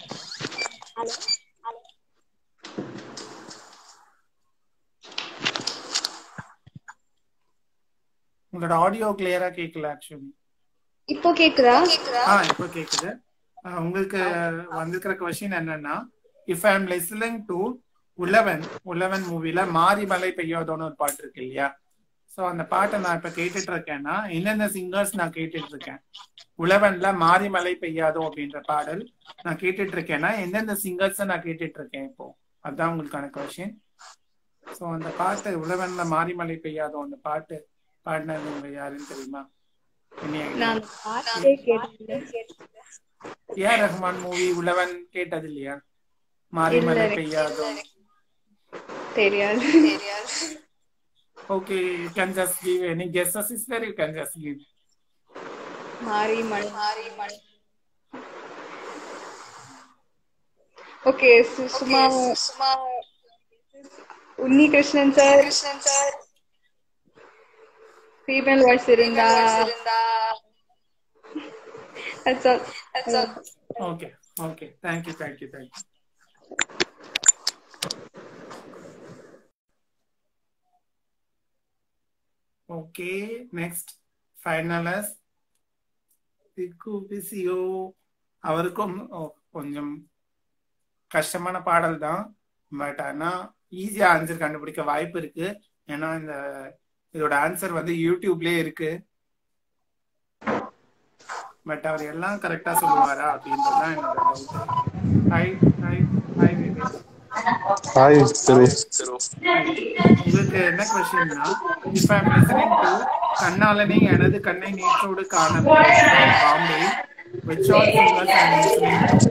S1: உங்களோட ஆடியோ கிளியரா கேட்கல ஆக்சுவலி
S5: இப்போ கேக்குதா
S1: ஆ இப்போ கேக்குது ஆ, உங்களுக்கு வந்திருக்கிற கொஸ்டின் என்னன்னா if I am listening to Uzhavan Uzhavan மூவில மாரி மலை பெய்யாதோன்னு ஒரு பாட்டு இருக்கு இல்லையா சோ அந்த பாட்டை நான் இப்ப கேட்டுட்டு இருக்கேன்னா என்னென்ன சிங்கர்ஸ் நான் கேட்டுட்டு இருக்கேன் உழவன்ல மாரி மலை பெய்யாதோ அப்படின்ற பாடல் நான் கேட்டுட்டு இருக்கேன்னா எந்தெந்த சிங்கர்ஸ் நான் கேட்டுட்டு இருக்கேன் இப்போ அதான் உங்களுக்கான கொஸ்டின் சோ அந்த பாட்டு உழவன்ல மாரி மலை பெய்யாதோ அந்த பாட்டு பாடினவங்க யாருன்னு தெரியுமா Any idea?
S5: நான் அந்த பாட்டே கேட்டதில்ல.
S1: ஏ ரஹ்மான் மூவி உழவன் கேட்டது இல்லையா மாரி மலை
S5: இல்ல.
S1: பெய்யாதோ
S5: தெரியாது
S1: Okay, you can just give any guesses is there, you can just give.
S5: மாறி மணி மாறி மணி ஓகே சும்மா சும்மா Unni Krishnan sir Krishnan sir female voice இருந்தா That's all. That's all.
S1: Okay, okay. Thank you, thank you, thank you. Okay, next finalist. திக்கு பிசியோ அவருக்கும் ஓ, கொஞ்சம் கஷ்டமான பாடல் தான் பட் ஆனா ஈஸியா ஆன்சர் கண்டுபிடிக்க வாய்ப்பு இருக்கு ஏன்னா இந்த இதோட ஆன்சர் வந்து யூடியூப்லயே இருக்கு பட் அவர் எல்லாம் கரெக்டா சொல்லுவாரா அப்படின்றதுதான் என்னோட doubt hi hi hi
S6: hi Thiru
S1: உங்களுக்கு என்ன கொஸ்டின்னா if I am listening to கண்ணாலனே எனது கண்ணை நேற்றோடு காணவில்லை Bombay which all singers I am listening to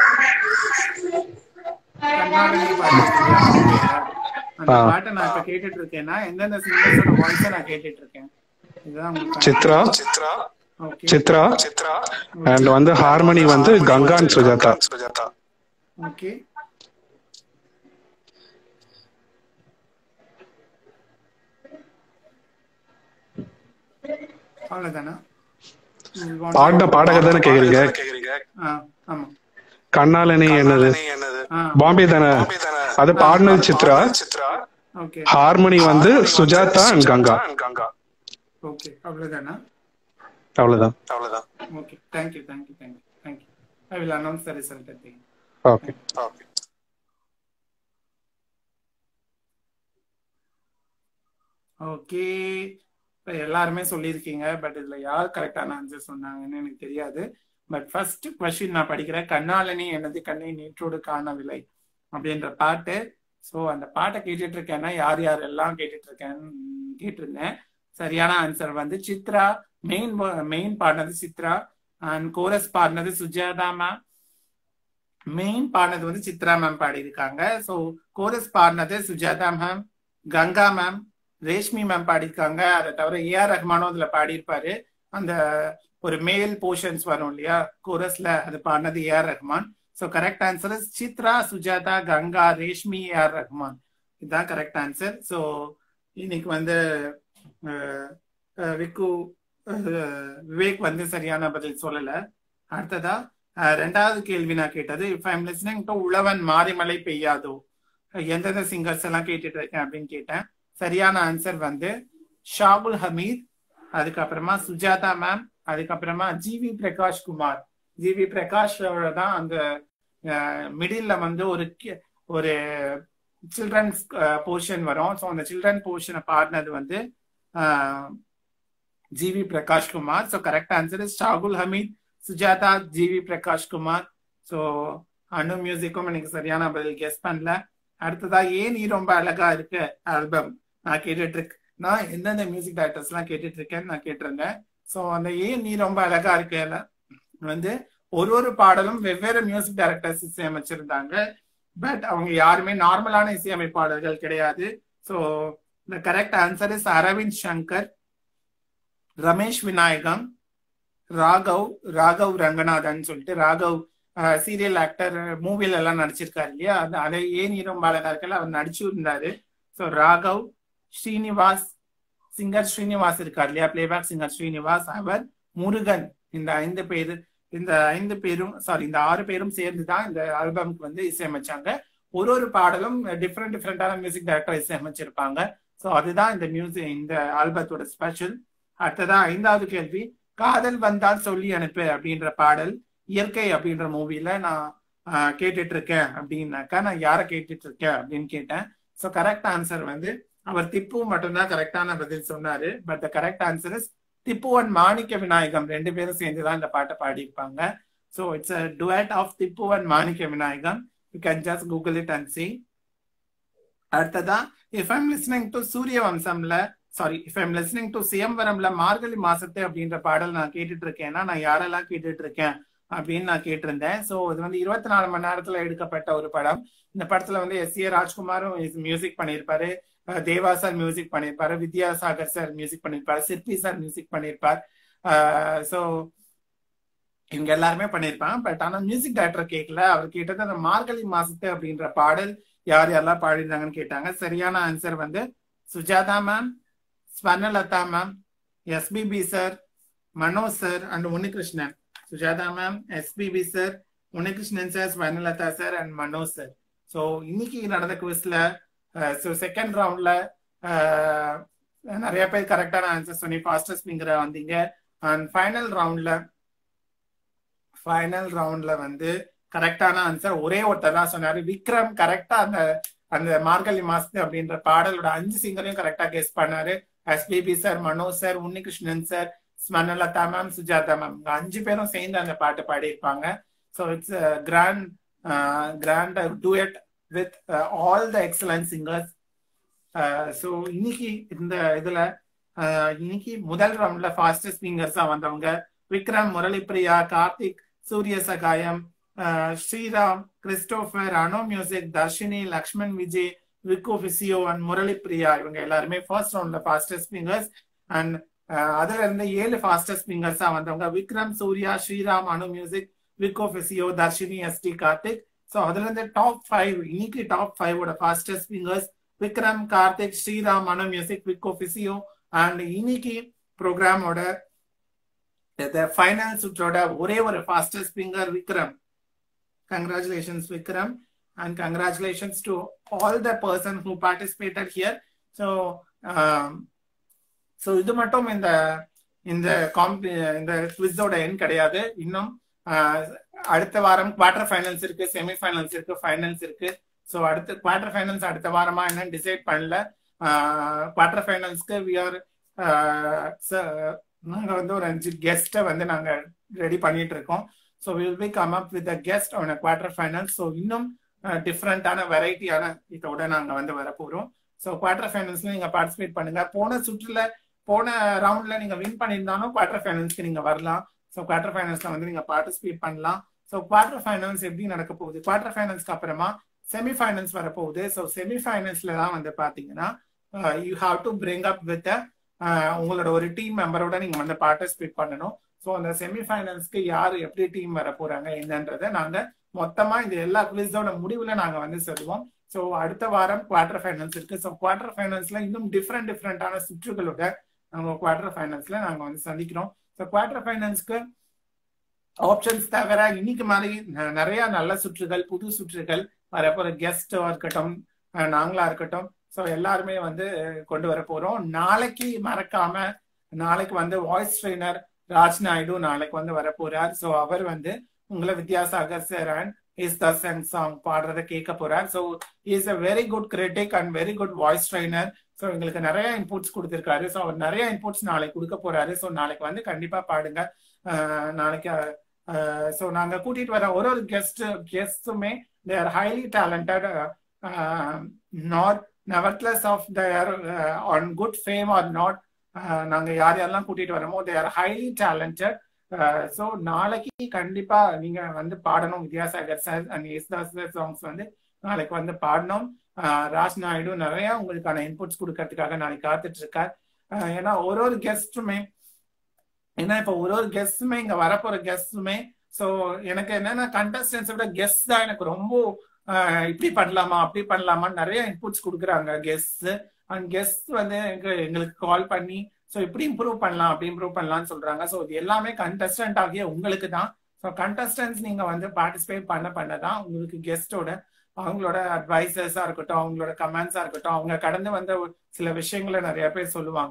S1: கண்ணாலனே பாட்டு இல்லையா? அந்த
S6: ஆ.
S1: பாட்டை நான் இப்ப கேட்டுட்டு இருக்கேன்னா எந்தெந்த சிங்கர்ஸோட வாய்ஸை நான் கேட்டுட்டு இருக்கேன் இதுதான் உங்களுக்கு
S6: சித்ரா
S1: ஓகே
S6: சித்ரா அண்ட் வந்து ஹார்மனி வந்து கங்கான் சுஜாதா
S1: ஓகே அவ்வளவுதானா You want-
S6: பாடின பாடகர் தானே கேக்குறீங்க
S1: ஆ, ஆமா
S6: கண்ணாலனி என்னது
S1: ஆ,
S6: பாம்பே தானே அது பாடினது சித்ரா
S1: ஓகே
S6: ஹார்மனி வந்து சுஜாதா அண்ட் கங்கா
S1: ஓகே அவ்வளவுதானா
S6: அவ்வளவுதான்
S1: okay thank you thank you thank you thank you I will announce the result at the
S6: okay
S1: okay இப்போ எல்லாருமே சொல்லியிருக்கீங்க பட் இதுல யார் கரெக்டான ஆன்சர் சொன்னாங்கன்னு எனக்கு தெரியாது பட் ஃபர்ஸ்ட் கொஸ்டின் நான் படிக்கிறேன் கண்ணாலனி எனது கண்ணை நேற்றோடு காணவில்லை அப்படின்ற பாட்டு ஸோ அந்த பாட்டை கேட்டுட்டு இருக்கேன்னா யார் யார் எல்லாம் கேட்டுட்டு இருக்கேன்னு கேட்டிருந்தேன் சரியான ஆன்சர் வந்து சித்ரா மெயின் மெயின் பாடினது சித்ரா அண்ட் கோரஸ் பாடினது சுஜாதா மேம் மெயின் பாடினது வந்து சித்ரா மேம் பாடியிருக்காங்க ஸோ கோரஸ் பாடினது Sujatha ma'am Ganga ma'am Reshmi ma'am பாடியிருக்காங்க அதை தவிர ஏஆர் ரஹ்மானும் அதுல பாடியிருப்பாரு அந்த ஒரு மேல் போர்ஷன்ஸ் வரும் இல்லையா கோரஸ்ல அது பாடினது AR Rahman so correct answer Chitra Sujatha Ganga Reshmi AR Rahman இதுதான் கரெக்ட் ஆன்சர் ஸோ இன்னைக்கு வந்து அஹ், அஹ், விக்கு அஹ், விவேக் வந்து சரியான பதில் சொல்லல அடுத்ததா அஹ், ரெண்டாவது கேள்வி நான் கேட்டது if I'm listening to Uzhavan மாரிமலை பெய்யாதோ எந்தெந்த சிங்கர்ஸ் எல்லாம் கேட்டுட்டு இருக்கேன் அப்படின்னு கேட்டேன் சரியான ஆன்சர் வந்து ஷாகுல் ஹமீத் அதுக்கப்புறமா சுஜாதா மேம் அதுக்கப்புறமா ஜிவி பிரகாஷ் குமார் ஜிவி பிரகாஷ் தான் அந்த மிடில்ல வந்து ஒரு கி- ஒரு சில்ட்ரன்ஸ் போர்ஷன் வரும் ஸோ அந்த சில்ட்ரன் போர்ஷனை பாடினது வந்து GV Prakash Kumar so correct answer is Shahul Hameed Sujatha GV Prakash Kumar so Anu மியூசிக்கும் எனக்கு சரியான பதில் கெஸ் பண்ணல அடுத்ததா ஏன் நீ ரொம்ப அழகா இருக்கு ஆல்பம் நான் கேட்டுட்டு இருக்கு நான் எந்தெந்த மியூசிக் டைரக்டர்ஸ் எல்லாம் கேட்டுட்டு இருக்கேன்னு நான் கேட்டிருந்தேன் ஸோ அந்த ஏன் நீ ரொம்ப அழகா இருக்கல வந்து ஒரு ஒரு பாடலும் வெவ்வேறு மியூசிக் டைரக்டர்ஸ் இசையமைச்சிருந்தாங்க பட் அவங்க யாருமே நார்மலான இசையமைப்பாளர்கள் கிடையாது ஸோ இந்த correct answer is Aravind Shankar Ramesh Vinayagam Raghav Raghav Ranganathan சொல்லிட்டு ராகவ் சீரியல் ஆக்டர் மூவில எல்லாம் நடிச்சிருக்காரு இல்லையா அது அதை ஏன் ரொம்ப அழகா இருக்கல அவர் நடிச்சிருந்தாரு ஸோ ராகவ் ஸ்ரீனிவாஸ் சிங்கர் ஸ்ரீனிவாஸ் இருக்கார் இல்லையா பிளேபேக் சிங்கர் ஸ்ரீனிவாஸ் அவர் முருகன் இந்த ஐந்து பேரு இந்த ஐந்து பேரும் சாரி இந்த ஆறு பேரும் சேர்ந்து தான் இந்த ஆல்பம்க்கு வந்து இசையமைச்சாங்க ஒரு ஒரு பாடலும் டிஃப்ரெண்ட் டிஃப்ரெண்டான மியூசிக் டைரக்டர் இசையமைச்சிருப்பாங்க ஸோ அதுதான் இந்த மியூசிக் இந்த ஆல்பத்தோட ஸ்பெஷல் அடுத்ததா ஐந்தாவது கேள்வி காதல் வந்தால் சொல்லி அனுப்பு அப்படின்ற பாடல் இயற்கை அப்படின்ற மூவில நான் ஆஹ், கேட்டுட்டு இருக்கேன் அப்படின்னாக்கா நான் யாரை கேட்டுட்டு இருக்கேன் அப்படின்னு கேட்டேன் ஸோ கரெக்ட் ஆன்சர் வந்து அவர் திப்பு மட்டும்தான் கரெக்டான பதில் சொன்னாரு but the correct answer is Tippu and Manikka Vinayagam ரெண்டு பேரும் சேர்ந்து தான் இந்த பாட்டை பாடியிருப்பாங்க so it's a duet of Tippu and Manikka Vinayagam you can just Google it and see அடுத்ததா if I'm listening to Suriya வம்சம்ல sorry if I'm listening to சியம்பரம்ல மார்கழி மாசத்து அப்படின்ற பாடல் நான் கேட்டுட்டு இருக்கேன்னா நான் யாரெல்லாம் கேட்டுட்டு இருக்கேன் அப்படின்னு நான் கேட்டிருந்தேன் ஸோ இது வந்து இருபத்தி நாலு மணி நேரத்துல எடுக்கப்பட்ட ஒரு படம் இந்த படத்துல வந்து எஸ் ஏ ராஜ்குமாரும் மியூசிக் பண்ணியிருப்பாரு அஹ் தேவா சார் மியூசிக் பண்ணியிருப்பாரு வித்யாசாகர் சார் மியூசிக் பண்ணியிருப்பாரு சிற்பி சார் மியூசிக் பண்ணியிருப்பார் ஸோ இவங்க எல்லாருமே பண்ணியிருப்பாங்க பட் ஆனா மியூசிக் டைரக்டர் கேட்கல அவர் கேட்டது அந்த மார்கழி மாசத்து அப்படின்ற பாடல் யார் யாரெல்லாம் பாடிருந்தாங்கன்னு கேட்டாங்க சரியான ஆன்சர் வந்து Sujatha ma'am Swarnalatha ma'am SPB sir Manoj sir and Unnikrishnan Sujatha ma'am SPB sir Unnikrishnan sir Swarnalatha sir and Manoj sir so இன்னைக்கு நடந்த குவிஸ்ல ஸோ செகண்ட் ரவுண்ட்ல நிறைய பேர் கரெக்டான ஆன்சர் சொன்னி ஃபாஸ்டஸ்ட் ஃபிங்கர வந்தீங்க அண்ட் ஃபைனல் ரவுண்ட்ல ஃபைனல் ரவுண்ட்ல வந்து கரெக்டான ஆன்சர் ஒரே ஒருத்தர் தான் சொன்னாரு விக்ரம் கரெக்டா அந்த அந்த மார்கழி மாசத்து அப்படின்ற பாடலோட அஞ்சு சிங்கரையும் கரெக்டா கெஸ் பண்ணாரு SPB sir Manoj sir Unnikrishnan sir Swarnalatha ma'am Sujatha ma'am அஞ்சு பேரும் சேர்ந்து அந்த பாட்டு பாடியிருப்பாங்க so it's grand grand duet with all the excellent singers so இன்னைக்கு இந்த இதுல uh, இன்னைக்கு முதல் ரவுண்ட்ல ஃபாஸ்டஸ்ட் சிங்கர்ஸா வந்தவங்க விக்ரம் முரளிப்பிரியா கார்த்திக் சூரிய சகாயம் Sriram Christopher Anu music Dharshini Lakshman Vijay Vikko physio and Murali Priya இவங்க எல்லாருமே ஃபர்ஸ்ட் ரவுண்ட்ல ஃபாஸ்டஸ்ட் ஸ்பிங்கர்ஸ் அண்ட் அதுல இருந்து ஏழு ஃபாஸ்டஸ்ட் ஸ்பிங்கர்ஸா வந்தவங்க Vikram Surya Sriram Anu music Vikko physio Dharshini ST Karthik so அதுல இருந்து டாப் ஃபைவ் இன்னைக்கு டாப் ஃபைவோட fastest fingers Vikram Karthik Sriram Anu music Vikko physio and இன்னைக்கு ப்ரோக்ராமோட ஃபைனல் சுற்றோட ஒரே ஒரு fastest finger Vikram congratulations vikram and congratulations to all the person who participated here so um, so இது மட்டும் இந்த இந்த காம்பி இந்த குவிஸோட எண் கிடையாது இன்னும் அடுத்த வாரம் குவார்டர் ஃபைனல்ஸ் இருக்கு செமி ஃபைனல்ஸ் இருக்கு ஃபைனல்ஸ் இருக்கு ஸோ அடுத்த குவார்டர் ஃபைனல்ஸ் அடுத்த வாரமா என்னன்னு டிசைட் பண்ணல குவார்டர் ஃபைனல்ஸ்க்கு வி ஆர் நாங்க வந்து ஒரு அஞ்சு கெஸ்ட்டை வந்து நாங்க ரெடி பண்ணிட்டு இருக்கோம் so will B become up with a guest on a quarter final so இன்னும் டிஃப்ரெண்டான வெரைட்டியான இதோட நாங்கள் வந்து வர போகிறோம் ஸோ குவார்டர் ஃபைனல்ஸ்ல நீங்கள் பார்ட்டிசிபேட் பண்ணுங்க போன சுற்றுல போன ரவுண்ட்ல நீங்கள் வின் பண்ணியிருந்தாலும் குவார்டர் ஃபைனல்ஸ்க்கு நீங்கள் வரலாம் ஸோ குவார்டர் ஃபைனல்ஸ்ல வந்து நீங்கள் பார்ட்டிசிபேட் பண்ணலாம் ஸோ குவார்டர் ஃபைனல்ஸ் எப்படி நடக்க போகுது குவார்டர் ஃபைனல்ஸ்க்கு அப்புறமா செமி ஃபைனல்ஸ் வரப்போகுது ஸோ செமி ஃபைனல்ஸ்ல தான் வந்து பார்த்தீங்கன்னா you have to bring up with உங்களோட ஒரு டீம் மெம்பரோட நீங்கள் வந்து பார்ட்டிசிபேட் பண்ணணும் ஸோ அந்த செமிஃபைனல்ஸ்க்கு யார் எப்படி டீம் வர போறாங்க என்னன்றதை நாங்க மொத்தமா இந்த எல்லா குவிஸோட முடிவுல நாங்க வந்து சொல்லுவோம் ஸோ அடுத்த வாரம் குவார்டர் ஃபைனல்ஸ் இருக்கு ஸோ குவார்டர் ஃபைனல்ஸ்ல இன்னும் டிஃப்ரெண்ட் டிஃப்ரெண்டான சுற்றுகளோட நம்ம குவார்டர் ஃபைனல்ஸ்ல நாங்க வந்து சந்திக்கிறோம் ஸோ குவார்டர் ஃபைனல்ஸ்க்கு ஆப்ஷன்ஸ் தவிர இன்னைக்கு மாதிரி நிறைய நல்ல சுற்றுகள் புது சுற்றுகள் வரப்போற கெஸ்டா இருக்கட்டும் நாங்களா இருக்கட்டும் ஸோ எல்லாருமே வந்து கொண்டு வர போறோம் நாளைக்கு மறக்காம நாளைக்கு வந்து வாய்ஸ் ட்ரெயினர் ராஜ் நாயுடு நாளைக்கு வந்து வர போறார் ஸோ அவர் வந்து உங்களை Vidyasagar sir and is the sent song பாடுறத கேட்க போறார் so is a very good critic and very good voice trainer so எங்களுக்கு நிறைய இன்புட்ஸ் கொடுத்துருக்காரு ஸோ அவர் நிறைய இன்புட்ஸ் நாளைக்கு கொடுக்க போறாரு ஸோ நாளைக்கு வந்து கண்டிப்பா பாடுங்க நாளைக்கு ஸோ நாங்க கூட்டிட்டு வர ஒரு ஒரு கெஸ்ட் கெஸ்ட்டுமே they are highly talented not nevertheless of their on good fame or not நாங்க யார் யாரெல்லாம் கூட்டிட்டு வரமோ they are highly talented so நாளைக்கு கண்டிப்பா நீங்க வந்து பாடணும் Vidyasagar sir and Yesudas songs வந்து நாளைக்கு வந்து பாடணும் ராஜ் நாயுடு நிறைய உங்களுக்கான இன்புட்ஸ் கொடுக்கறதுக்காக நாளைக்கு காத்துட்டு இருக்கார் ஏன்னா ஒரு ஒரு கெஸ்ட்டுமே ஏன்னா இப்போ ஒரு ஒரு கெஸ்ட்டுமே இங்க வரப்போற கெஸ்ட்டுமே ஸோ எனக்கு என்னன்னா கண்டஸ்டன்ஸ் விட கெஸ்ட் தான் எனக்கு ரொம்ப இப்படி பண்ணலாமா அப்படி பண்ணலாமான்னு நிறைய இன்புட்ஸ் கொடுக்குறாங்க கெஸ்ட் அண்ட் கெஸ்ட் வந்து எங்களுக்கு கால் பண்ணி ஸோ இப்படி இம்ப்ரூவ் பண்ணலாம் அப்படி இம்ப்ரூவ் பண்ணலாம்னு சொல்றாங்க ஸோ இது எல்லாமே கண்டஸ்டன்ட் ஆகிய உங்களுக்கு தான் ஸோ கண்டஸ்டன்ஸ் நீங்க வந்து பார்ட்டிசிபேட் பண்ண பண்ண தான் உங்களுக்கு கெஸ்டோட அவங்களோட அட்வைசஸா இருக்கட்டும் அவங்களோட கமெண்ட்ஸா இருக்கட்டும் அவங்க கடந்து வந்த சில விஷயங்களை நிறைய பேர் சொல்லுவாங்க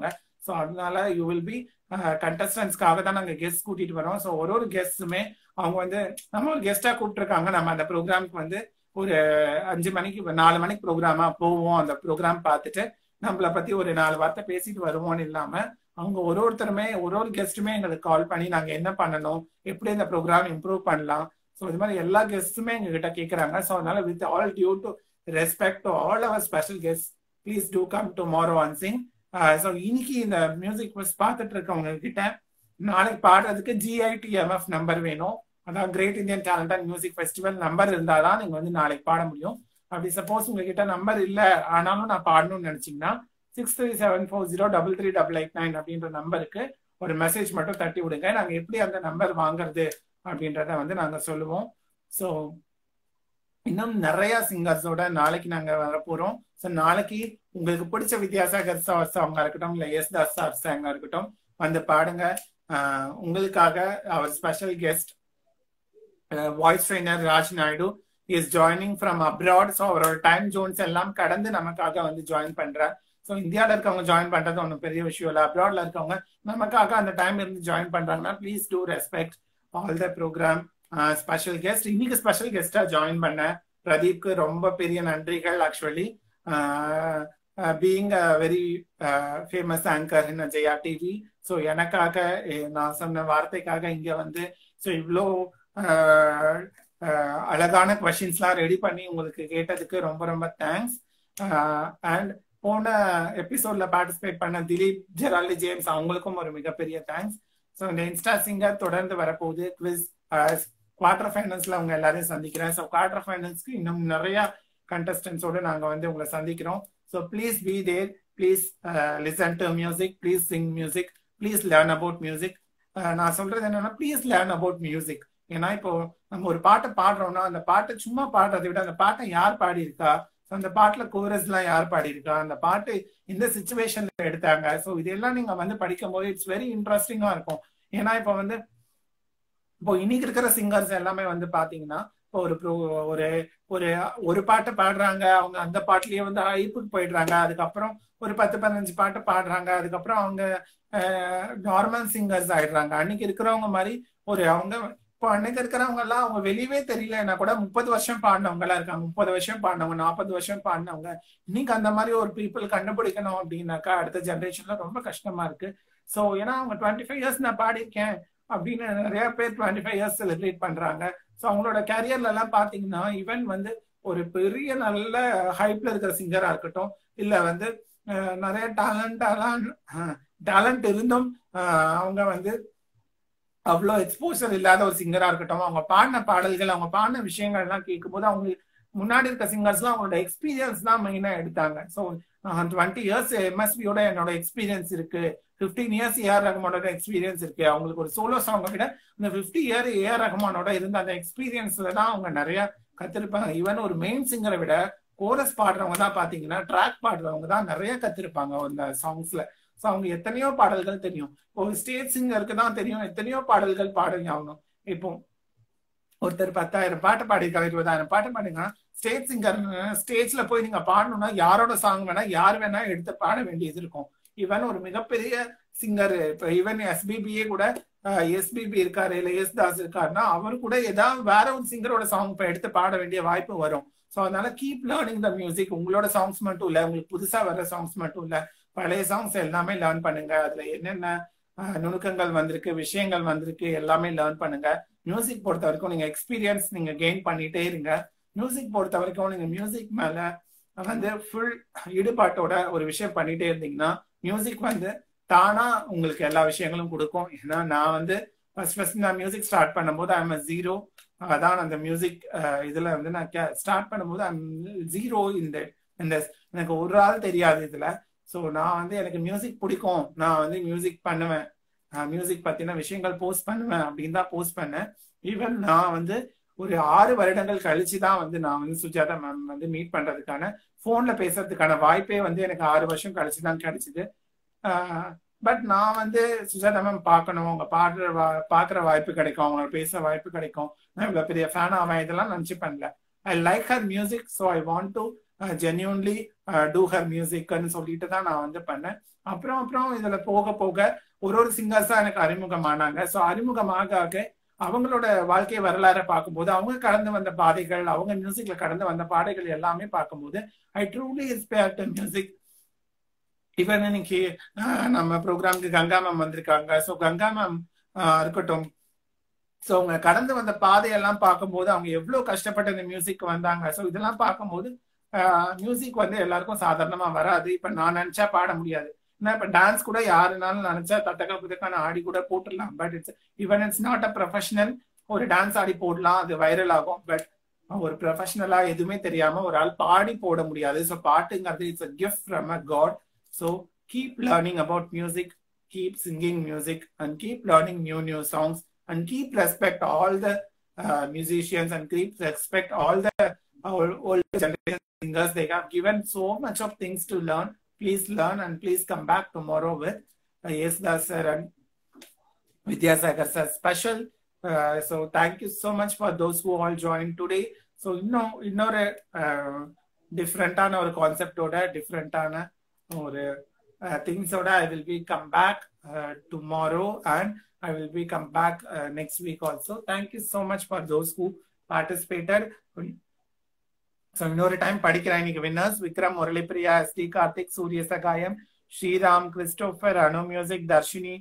S1: ஸோ அதனால யூ வில் பி கண்டஸ்டன்ஸ்க்காக தான் நாங்கள் கெஸ்ட் கூட்டிட்டு வரோம் ஸோ ஒரு ஒரு கெஸ்ட்டுமே அவங்க வந்து நம்ம ஒரு கெஸ்டா கூப்பிட்டுருக்காங்க நம்ம அந்த ப்ரோக்ராம்க்கு வந்து ஒரு அஞ்சு மணிக்கு நாலு மணிக்கு ப்ரோக்ராமா போவோம் அந்த ப்ரோக்ராம் பார்த்துட்டு நம்மளை பத்தி ஒரு நாலு வார்த்தை பேசிட்டு வருவோம்னு இல்லாம அவங்க ஒரு ஒருத்தருமே ஒரு ஒரு கெஸ்ட்டுமே எங்களுக்கு கால் பண்ணி நாங்க என்ன பண்ணணும் எப்படி இந்த ப்ரோக்ராம் இம்ப்ரூவ் பண்ணலாம் ஸோ இது மாதிரி எல்லா கெஸ்ட்டுமே எங்க கிட்ட கேட்கறாங்க ஸோ அதனால with all due to respect to all our special guest please do come tomorrow and sing so இன்னைக்கு இந்த மியூசிக் பஸ் பார்த்துட்டு இருக்கவங்க கிட்ட நாளைக்கு பாடுறதுக்கு ஜிஐடிஎம்எஃப் நம்பர் வேணும் அதான் great Indian talent and music festival number இருந்தாதான் நீங்க வந்து நாளைக்கு பாட முடியும் அப்படி சப்போஸ் உங்ககிட்ட நம்பர் இல்ல ஆனாலும் நான் பாடணும்னு நினைச்சீங்கன்னா six three seven four zero double three double eight nine அப்படின்ற நம்பருக்கு ஒரு மெசேஜ் மட்டும் தட்டி விடுங்க நாங்க எப்படி அந்த நம்பர் வாங்குறது அப்படின்றத வந்து நாங்க சொல்லுவோம் ஸோ இன்னும் நிறைய சிங்கர்ஸோட நாளைக்கு நாங்க வர போறோம் ஸோ நாளைக்கு உங்களுக்கு பிடிச்ச வித்யாசாகர் சார் சாங்கா இருக்கட்டும் இல்ல எஸ் தாஸ் சார் சாங்கா இருக்கட்டும் வந்து பாடுங்க உங்களுக்காக our special guest voice trainer Raj Naidu is joining from abroad so அவரோட டைம் ஜோன்ஸ் எல்லாம் கடந்து நமக்காக வந்து ஜாயின் பண்றார் ஸோ இந்தியாவில் இருக்கவங்க ஜாயின் பண்றது ஒன்றும் பெரிய விஷயம் இல்லை அப்ராட்ல இருக்கவங்க நமக்காக அந்த டைம் இருந்து ஜாயின் பண்றாங்கன்னா please do respect all the program special guest இன்னைக்கு ஸ்பெஷல் கெஸ்டா ஜாயின் பண்ண பிரதீப்க்கு ரொம்ப பெரிய நன்றிகள் actually being a very famous anchor in Jaya TV so எனக்காக நான் சொன்ன வார்த்தைக்காக இங்க வந்து ஸோ இவ்வளோ அழகான கொஷின்ஸ்லாம் ரெடி பண்ணி உங்களுக்கு கேட்டதுக்கு ரொம்ப ரொம்ப தேங்க்ஸ் அண்ட் போன எபிசோட்ல பார்ட்டிசிபேட் பண்ண திலீப் ஜெராலி ஜேம்ஸ் அவங்களுக்கும் ஒரு மிகப்பெரிய தேங்க்ஸ் ஸோ இந்த இன்ஸ்டா சிங்கர் தொடர்ந்து வரப்போகுது குவிஸ் குவார்டர் ஃபைனல்ஸ்ல அவங்க எல்லாரையும் சந்திக்கிறேன் ஸோ குவார்டர் ஃபைனல்ஸ்க்கு இன்னும் நிறைய கண்டஸ்டன்ஸோட நாங்க வந்து உங்களை சந்திக்கிறோம் so please be there please listen to music please sing music please learn about music நான் சொல்றது என்னன்னா ப்ளீஸ் லேர்ன் அபவுட் மியூசிக் ஏன்னா இப்போ நம்ம ஒரு பாட்டை பாடுறோம்னா அந்த பாட்டை சும்மா பாடுறதை விட அந்த பாட்டை யார் பாடியிருக்கா அந்த பாட்டுல கோரஸ் எல்லாம் யார் பாடியிருக்கா அந்த பாட்டு இந்த சுச்சுவேஷன்ல எடுத்தாங்க ஸோ இதெல்லாம் நீங்க வந்து படிக்கும் போது இட்ஸ் வெரி இன்ட்ரெஸ்டிங்கா இருக்கும் ஏன்னா இப்போ வந்து இப்போ இன்னைக்கு இருக்கிற சிங்கர்ஸ் எல்லாமே வந்து பாத்தீங்கன்னா இப்போ ஒரு ஒரு ஒரு ஒரு பாட்டை பாடுறாங்க அவங்க அந்த பாட்டுலயே வந்து ஐப்புக்கு போயிடுறாங்க அதுக்கப்புறம் ஒரு பத்து பதினஞ்சு பாட்டு பாடுறாங்க அதுக்கப்புறம் அவங்க நார்மல் சிங்கர்ஸ் ஆயிடுறாங்க அன்னைக்கு இருக்கிறவங்க மாதிரி ஒரு அவங்க இப்போ அன்னைக்கு இருக்கிறவங்க எல்லாம் அவங்க வெளியவே தெரியலன்னா கூட முப்பது வருஷம் பாடினவங்க எல்லாம் இருக்காங்க முப்பது வருஷம் பாடினவங்க நாற்பது வருஷம் பாடினவங்க இன்னைக்கு அந்த மாதிரி ஒரு பீப்புள் கண்டுபிடிக்கணும் அப்படின்னாக்கா அடுத்த ஜென்ரேஷன்ல ரொம்ப கஷ்டமா இருக்கு ஸோ ஏன்னா அவங்க டுவெண்ட்டி ஃபைவ் இயர்ஸ் நான் பாடியிருக்கேன் அப்படின்னு நிறைய பேர் டுவெண்ட்டி ஃபைவ் இயர்ஸ் செலிப்ரேட் பண்றாங்க ஸோ அவங்களோட கேரியர்ல எல்லாம் பாத்தீங்கன்னா ஈவன் வந்து ஒரு பெரிய நல்ல ஹைப்ல இருக்கிற சிங்கரா இருக்கட்டும் இல்ல வந்து நிறைய டேலண்டாலாம் டேலண்ட் இருந்தும் அவங்க வந்து அவ்வளோ எக்ஸ்போசர் இல்லாத ஒரு சிங்கரா இருக்கட்டும் அவங்க பாடின பாடல்கள் அவங்க பாடின விஷயங்கள் எல்லாம் கேட்கும்போது அவங்க முன்னாடி இருக்க சிங்கர்ஸ்லாம் அவங்களோட எக்ஸ்பீரியன்ஸ் தான் மெயினா எடுத்தாங்க ஸோ டுவெண்ட்டி இயர்ஸ் எம்எஸ்பியோட என்னோட எக்ஸ்பீரியன்ஸ் இருக்கு ஃபிஃப்டீன் இயர்ஸ் ஏஆர் ரஹ்மானோட எக்ஸ்பீரியன்ஸ் இருக்கு அவங்களுக்கு ஒரு சோலோ சாங்கை விட இந்த ஃபிஃப்டி இயர் ஏஆர் ரஹ்மானோட இருந்த அந்த எக்ஸ்பீரியன்ஸ்ல தான் அவங்க நிறைய கத்திருப்பாங்க ஈவன் ஒரு மெயின் சிங்கரை விட கோரஸ் பாடுறவங்க தான் பாத்தீங்கன்னா ட்ராக் பாடுறவங்க தான் நிறைய கத்திருப்பாங்க அந்த சாங்ஸ்ல ஸோ அவங்க எத்தனையோ பாடல்கள் தெரியும் ஒரு ஸ்டேட் சிங்கருக்கு தான் தெரியும் எத்தனையோ பாடல்கள் பாடுங்க ஆகணும் இப்போ ஒருத்தர் பத்தாயிரம் பாட்டு பாடிருக்காரு இருபதாயிரம் பாட்டு பாடுங்க ஸ்டேட் சிங்கர் ஸ்டேஜ்ல போய் நீங்க பாடணும்னா யாரோட சாங் வேணா யார் வேணா எடுத்து பாட வேண்டியது இருக்கும் ஈவன் ஒரு மிகப்பெரிய சிங்கர் இப்ப ஈவன் எஸ்பிபியே கூட எஸ்பிபி இருக்காரு இல்ல எஸ் தாஸ் இருக்காருன்னா அவர் கூட ஏதாவது வேற ஒரு சிங்கரோட சாங் இப்ப எடுத்து பாட வேண்டிய வாய்ப்பு வரும் ஸோ அதனால கீப் லேர்னிங் த மியூசிக் உங்களோட சாங்ஸ் மட்டும் இல்ல உங்களுக்கு புதுசா வர சாங்ஸ் மட்டும் இல்ல பழைய சாங்ஸ் எல்லாமே லேர்ன் பண்ணுங்க அதுல என்னென்ன நுணுக்கங்கள் வந்திருக்கு விஷயங்கள் வந்திருக்கு எல்லாமே லேர்ன் பண்ணுங்க மியூசிக் பொறுத்த வரைக்கும் நீங்க எக்ஸ்பீரியன்ஸ் நீங்க கெயின் பண்ணிட்டே இருங்க மியூசிக் பொறுத்த வரைக்கும் நீங்க மியூசிக் மேல வந்து ஃபுல் ஈடுபாட்டோட ஒரு விஷயம் பண்ணிட்டே இருந்தீங்கன்னா மியூசிக் வந்து தானா உங்களுக்கு எல்லா விஷயங்களும் கொடுக்கும் ஏன்னா நான் வந்து ஃபர்ஸ்ட் ஃபர்ஸ்ட் நான் மியூசிக் ஸ்டார்ட் பண்ணும்போது ஐம் ஜீரோ அதான் அந்த மியூசிக் இதுல வந்து நான் ஸ்டார்ட் பண்ணும்போது ஐம் ஜீரோ இந்த இந்த எனக்கு ஒரு ஆள் தெரியாது இதுல ஸோ நான் வந்து எனக்கு மியூசிக் பிடிக்கும் நான் வந்து மியூசிக் பண்ணுவேன் மியூசிக் பத்தின விஷயங்கள் போஸ்ட் பண்ணுவேன் அப்படின்னு தான் போஸ்ட் பண்ணேன் ஈவன் நான் வந்து ஒரு ஆறு வருடங்கள் கழிச்சு தான் வந்து நான் வந்து சுஜாதா மேம் வந்து மீட் பண்றதுக்கான போன்ல பேசுறதுக்கான வாய்ப்பே வந்து எனக்கு ஆறு வருஷம் கழிச்சு தான் கிடைச்சிது பட் நான் வந்து சுஜாதா மேம் பார்க்கணும் அவங்க பாடுற பாக்குற வாய்ப்பு கிடைக்கும் அவங்களோட பேசுற வாய்ப்பு கிடைக்கும் நான் இவ்வளவு பெரிய ஃபேன் ஆவேன் இதெல்லாம் நினைச்சு பண்ணல I like her music so I want to genuinely do her மியூசிக்னு சொல்லிட்டு தான் நான் வந்து பண்ணேன் அப்புறம் அப்புறம் இதுல போக போக ஒரு ஒரு சிங்கர்ஸா எனக்கு அறிமுகமானாங்க ஸோ அறிமுகமாக ஆக அவங்களோட வாழ்க்கை வரலாறை பார்க்கும்போது அவங்க கடந்து வந்த பாதைகள் அவங்க மியூசிக்ல கடந்து வந்த பாதைகள் எல்லாமே பார்க்கும்போது ஐ ட்ரூலி ரெஸ்பெக்ட் மியூசிக் இவன் இன்னைக்கு ஆஹ், நம்ம ப்ரோக்ராம்க்கு கங்கா மேம் வந்திருக்காங்க ஸோ கங்கா மேம் இருக்கட்டும் ஸோ அவங்க கடந்து வந்த பாதையெல்லாம் பார்க்கும்போது அவங்க எவ்வளவு கஷ்டப்பட்டு இந்த மியூசிக் வந்தாங்க ஸோ இதெல்லாம் பார்க்கும்போது மியூசிக் வந்து எல்லாருக்கும் சாதாரணமா வராது இப்ப நான் நினைச்சா பாட முடியாது ஏன்னா இப்ப டான்ஸ் கூட யாருனாலும் நினைச்சா தத்தக்க புதக்கான ஆடி கூட போட்டுடலாம் but it's even it's not a professional ஒரு டான்ஸ் ஆடி போடலாம் அது வைரல் ஆகும் பட் ஒரு ப்ரொஃபஷனலா எதுவுமே தெரியாம ஒரு ஆள் பாடி போட முடியாது ஸோ பாட்டுங்கிறது it's a gift from a god so keep learning about music keep singing music and keep learning new new songs and keep respect all the uh, musicians and keep respect all the uh, old generation singers. They have given so much of things to learn. Please learn and please come back tomorrow with uh, Yes Das sir and Vidyasagar sir special. Uh, so thank you so much for those who all joined today. So இன்னும் இன்னொரு டிஃப்ரெண்டான ஒரு கான்செப்டோட டிஃப்ரெண்டான ஒரு திங்ஸோட I will B come back tomorrow and I will be come back uh, next week also. Thank you so much for those who participated. So இன்னொரு டைம் படிக்கிறேன் இன்னைக்கு வின்னர்ஸ் விக்ரம் முரளிப்பிரியா ஸ்ரீ கார்த்திக் சூரிய சகாயம் Sriram Christopher Anu music Dharshini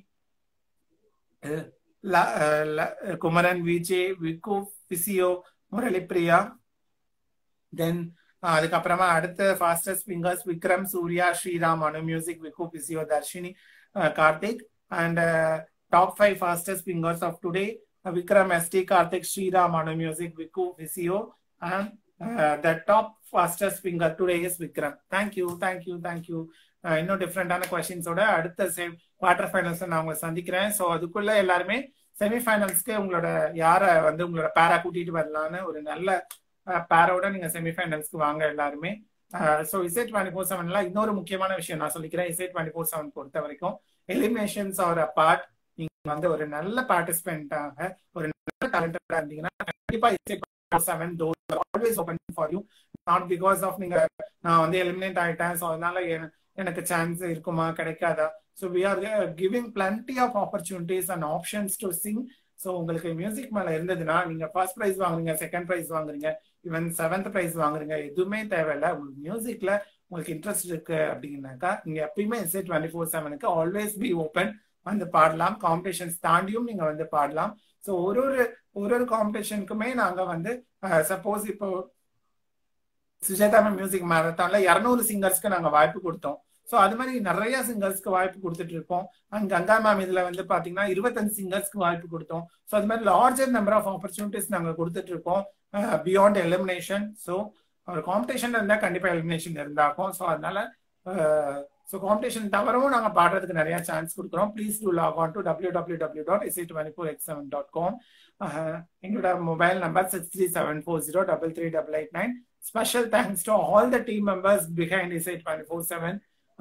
S1: Kumaran VJ Vikku physio Muralipriya then அதுக்கப்புறமா அடுத்த fastest fingers Vikram Surya Sriram Anu music Vikku physio Dharshini Karthik and top five fastest fingers of today uh, Vikram ST Karthik Sriram Anu Music Viku Visio and uh, the top fastest finger today is Vikram thank you thank you thank you uh, இன்னும் டிஃப்ரெண்டான கொஸ்டின்ஸோட அடுத்த சேம் குவார்டர் ஃபைனல்ஸ் நான் உங்களை சந்திக்கிறேன் ஸோ அதுக்குள்ள எல்லாருமே செமிஃபைனல்ஸ்க்கு உங்களோட யாரை வந்து உங்களோட பேரா கூட்டிட்டு வரலான்னு ஒரு நல்ல பேரோட நீங்க செமிஃபைனல்ஸ்க்கு வாங்க எல்லாருமே ஸோ இசை டுவெண்ட்டி ஃபோர் செவன்ல இன்னொரு முக்கியமான விஷயம் நான் சொல்லிக்கிறேன் இசை டுவெண்ட்டி ஃபோர் செவன் பொறுத்த வரைக்கும் எலிமினேஷன்ஸ் ஆர் அ பார்ட் நீங்க வந்து ஒரு நல்ல பார்ட்டிசிபென்ட்டாக ஒரு நல்ல டேலண்டடா இருந்தீங்கன்னா கண்டிப்பா seven door always open for you not because of நீங்க நான் வந்து எலிமினேட் ஆயிட்டேன் ஸோ அதனால எனக்கு சான்ஸ் இருக்குமா கிடைக்காதா so we are giving plenty of opportunities and options to sing so உங்களுக்கு மியூசிக் மேல இருந்ததுன்னா நீங்க ஃபர்ஸ்ட் ப்ரைஸ் வாங்குறீங்க செகண்ட் ப்ரைஸ் வாங்குறீங்க ஈவன் செவன்த் ப்ரைஸ் வாங்குறீங்க எதுவுமே தேவையில்ல உங்களுக்கு மியூசிக்ல உங்களுக்கு இன்ட்ரெஸ்ட் இருக்கு அப்படின்னாக்கா நீங்க எப்பயுமே எஸ்ஏ டுவெண்ட்டி ஃபோர் செவனுக்கு ஆல்வேஸ் பி ஓப்பன் வந்து பாடலாம் காம்படிஷன்ஸ் தாண்டியும் நீங்க வந்து பாடலாம் ஸோ ஒரு ஒரு ஒரு ஒரு காம்படிஷனுக்குமே நாங்க வந்து சப்போஸ் இப்போ சுஜாதா மியூசிக் மேரத்தான்ல இரநூறு சிங்கர்ஸ்க்கு நாங்க வாய்ப்பு கொடுத்தோம் ஸோ அது மாதிரி நிறைய சிங்கர்ஸ்க்கு வாய்ப்பு கொடுத்துட்டு இருக்கோம் அண்ட் கங்கா மேம் இதுல வந்து பாத்தீங்கன்னா இருபத்தஞ்சு சிங்கர்ஸ்க்கு வாய்ப்பு கொடுத்தோம் ஸோ அது மாதிரி லார்ஜர் நம்பர் ஆஃப் ஆப்பர்ச்சுனிட்டிஸ் நாங்க கொடுத்துட்டு இருக்கோம் பியாண்ட் எலிமினேஷன் ஸோ ஒரு காம்படிஷன் இருந்தா கண்டிப்பா எலிமினேஷன் இருந்தாக்கும் ஸோ அதனால ஸோ காம்படிஷன் தவிரவும் நாங்கள் பாடுறதுக்கு நிறைய சான்ஸ் கொடுக்குறோம் please do log on to W W W dot SI twenty four X seven dot com எங்களோட mobile number six three seven four zero double three double eight nine special thanks to all the team members behind SI twenty four seven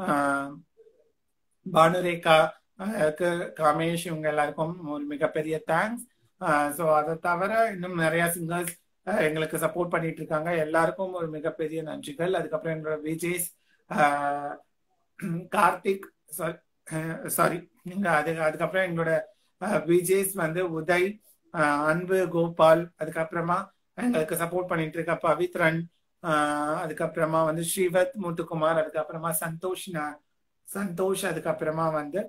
S1: Bhanurekha Kamesh இவங்க எல்லாருக்கும் ஒரு மிகப்பெரிய தேங்க்ஸ் ஸோ அதை தவிர இன்னும் நிறைய சிங்கர்ஸ் எங்களுக்கு சப்போர்ட் பண்ணிட்டு இருக்காங்க எல்லாருக்கும் ஒரு மிகப்பெரிய நன்றிகள் அதுக்கப்புறம் என்னோட விஜேஸ் கார்த்திக் சாரி நீங்க அது அதுக்கப்புறம் எங்களோட விஜேஸ் வந்து உதய் அன்பு கோபால் அதுக்கப்புறமா எங்களுக்கு சப்போர்ட் பண்ணிட்டு இருக்க பவித்ரன் அதுக்கப்புறமா வந்து ஸ்ரீவத் முத்துக்குமார் அதுக்கப்புறமா சந்தோஷ் சந்தோஷ் அதுக்கப்புறமா வந்து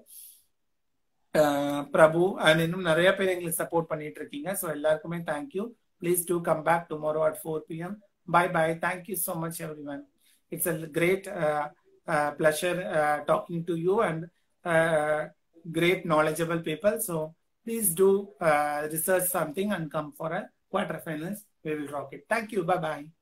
S1: பிரபு அண்ட் இன்னும் நிறைய பேர் எங்களுக்கு சப்போர்ட் பண்ணிட்டு இருக்கீங்க ஸோ எல்லாருக்குமே thank you please do come back tomorrow at four PM bye bye thank you so much everyone it's a great Uh, pleasure uh, talking to you and uh, great knowledgeable people. So please do research something and come for a quarterfinals. We will rock it. Thank you. Bye bye.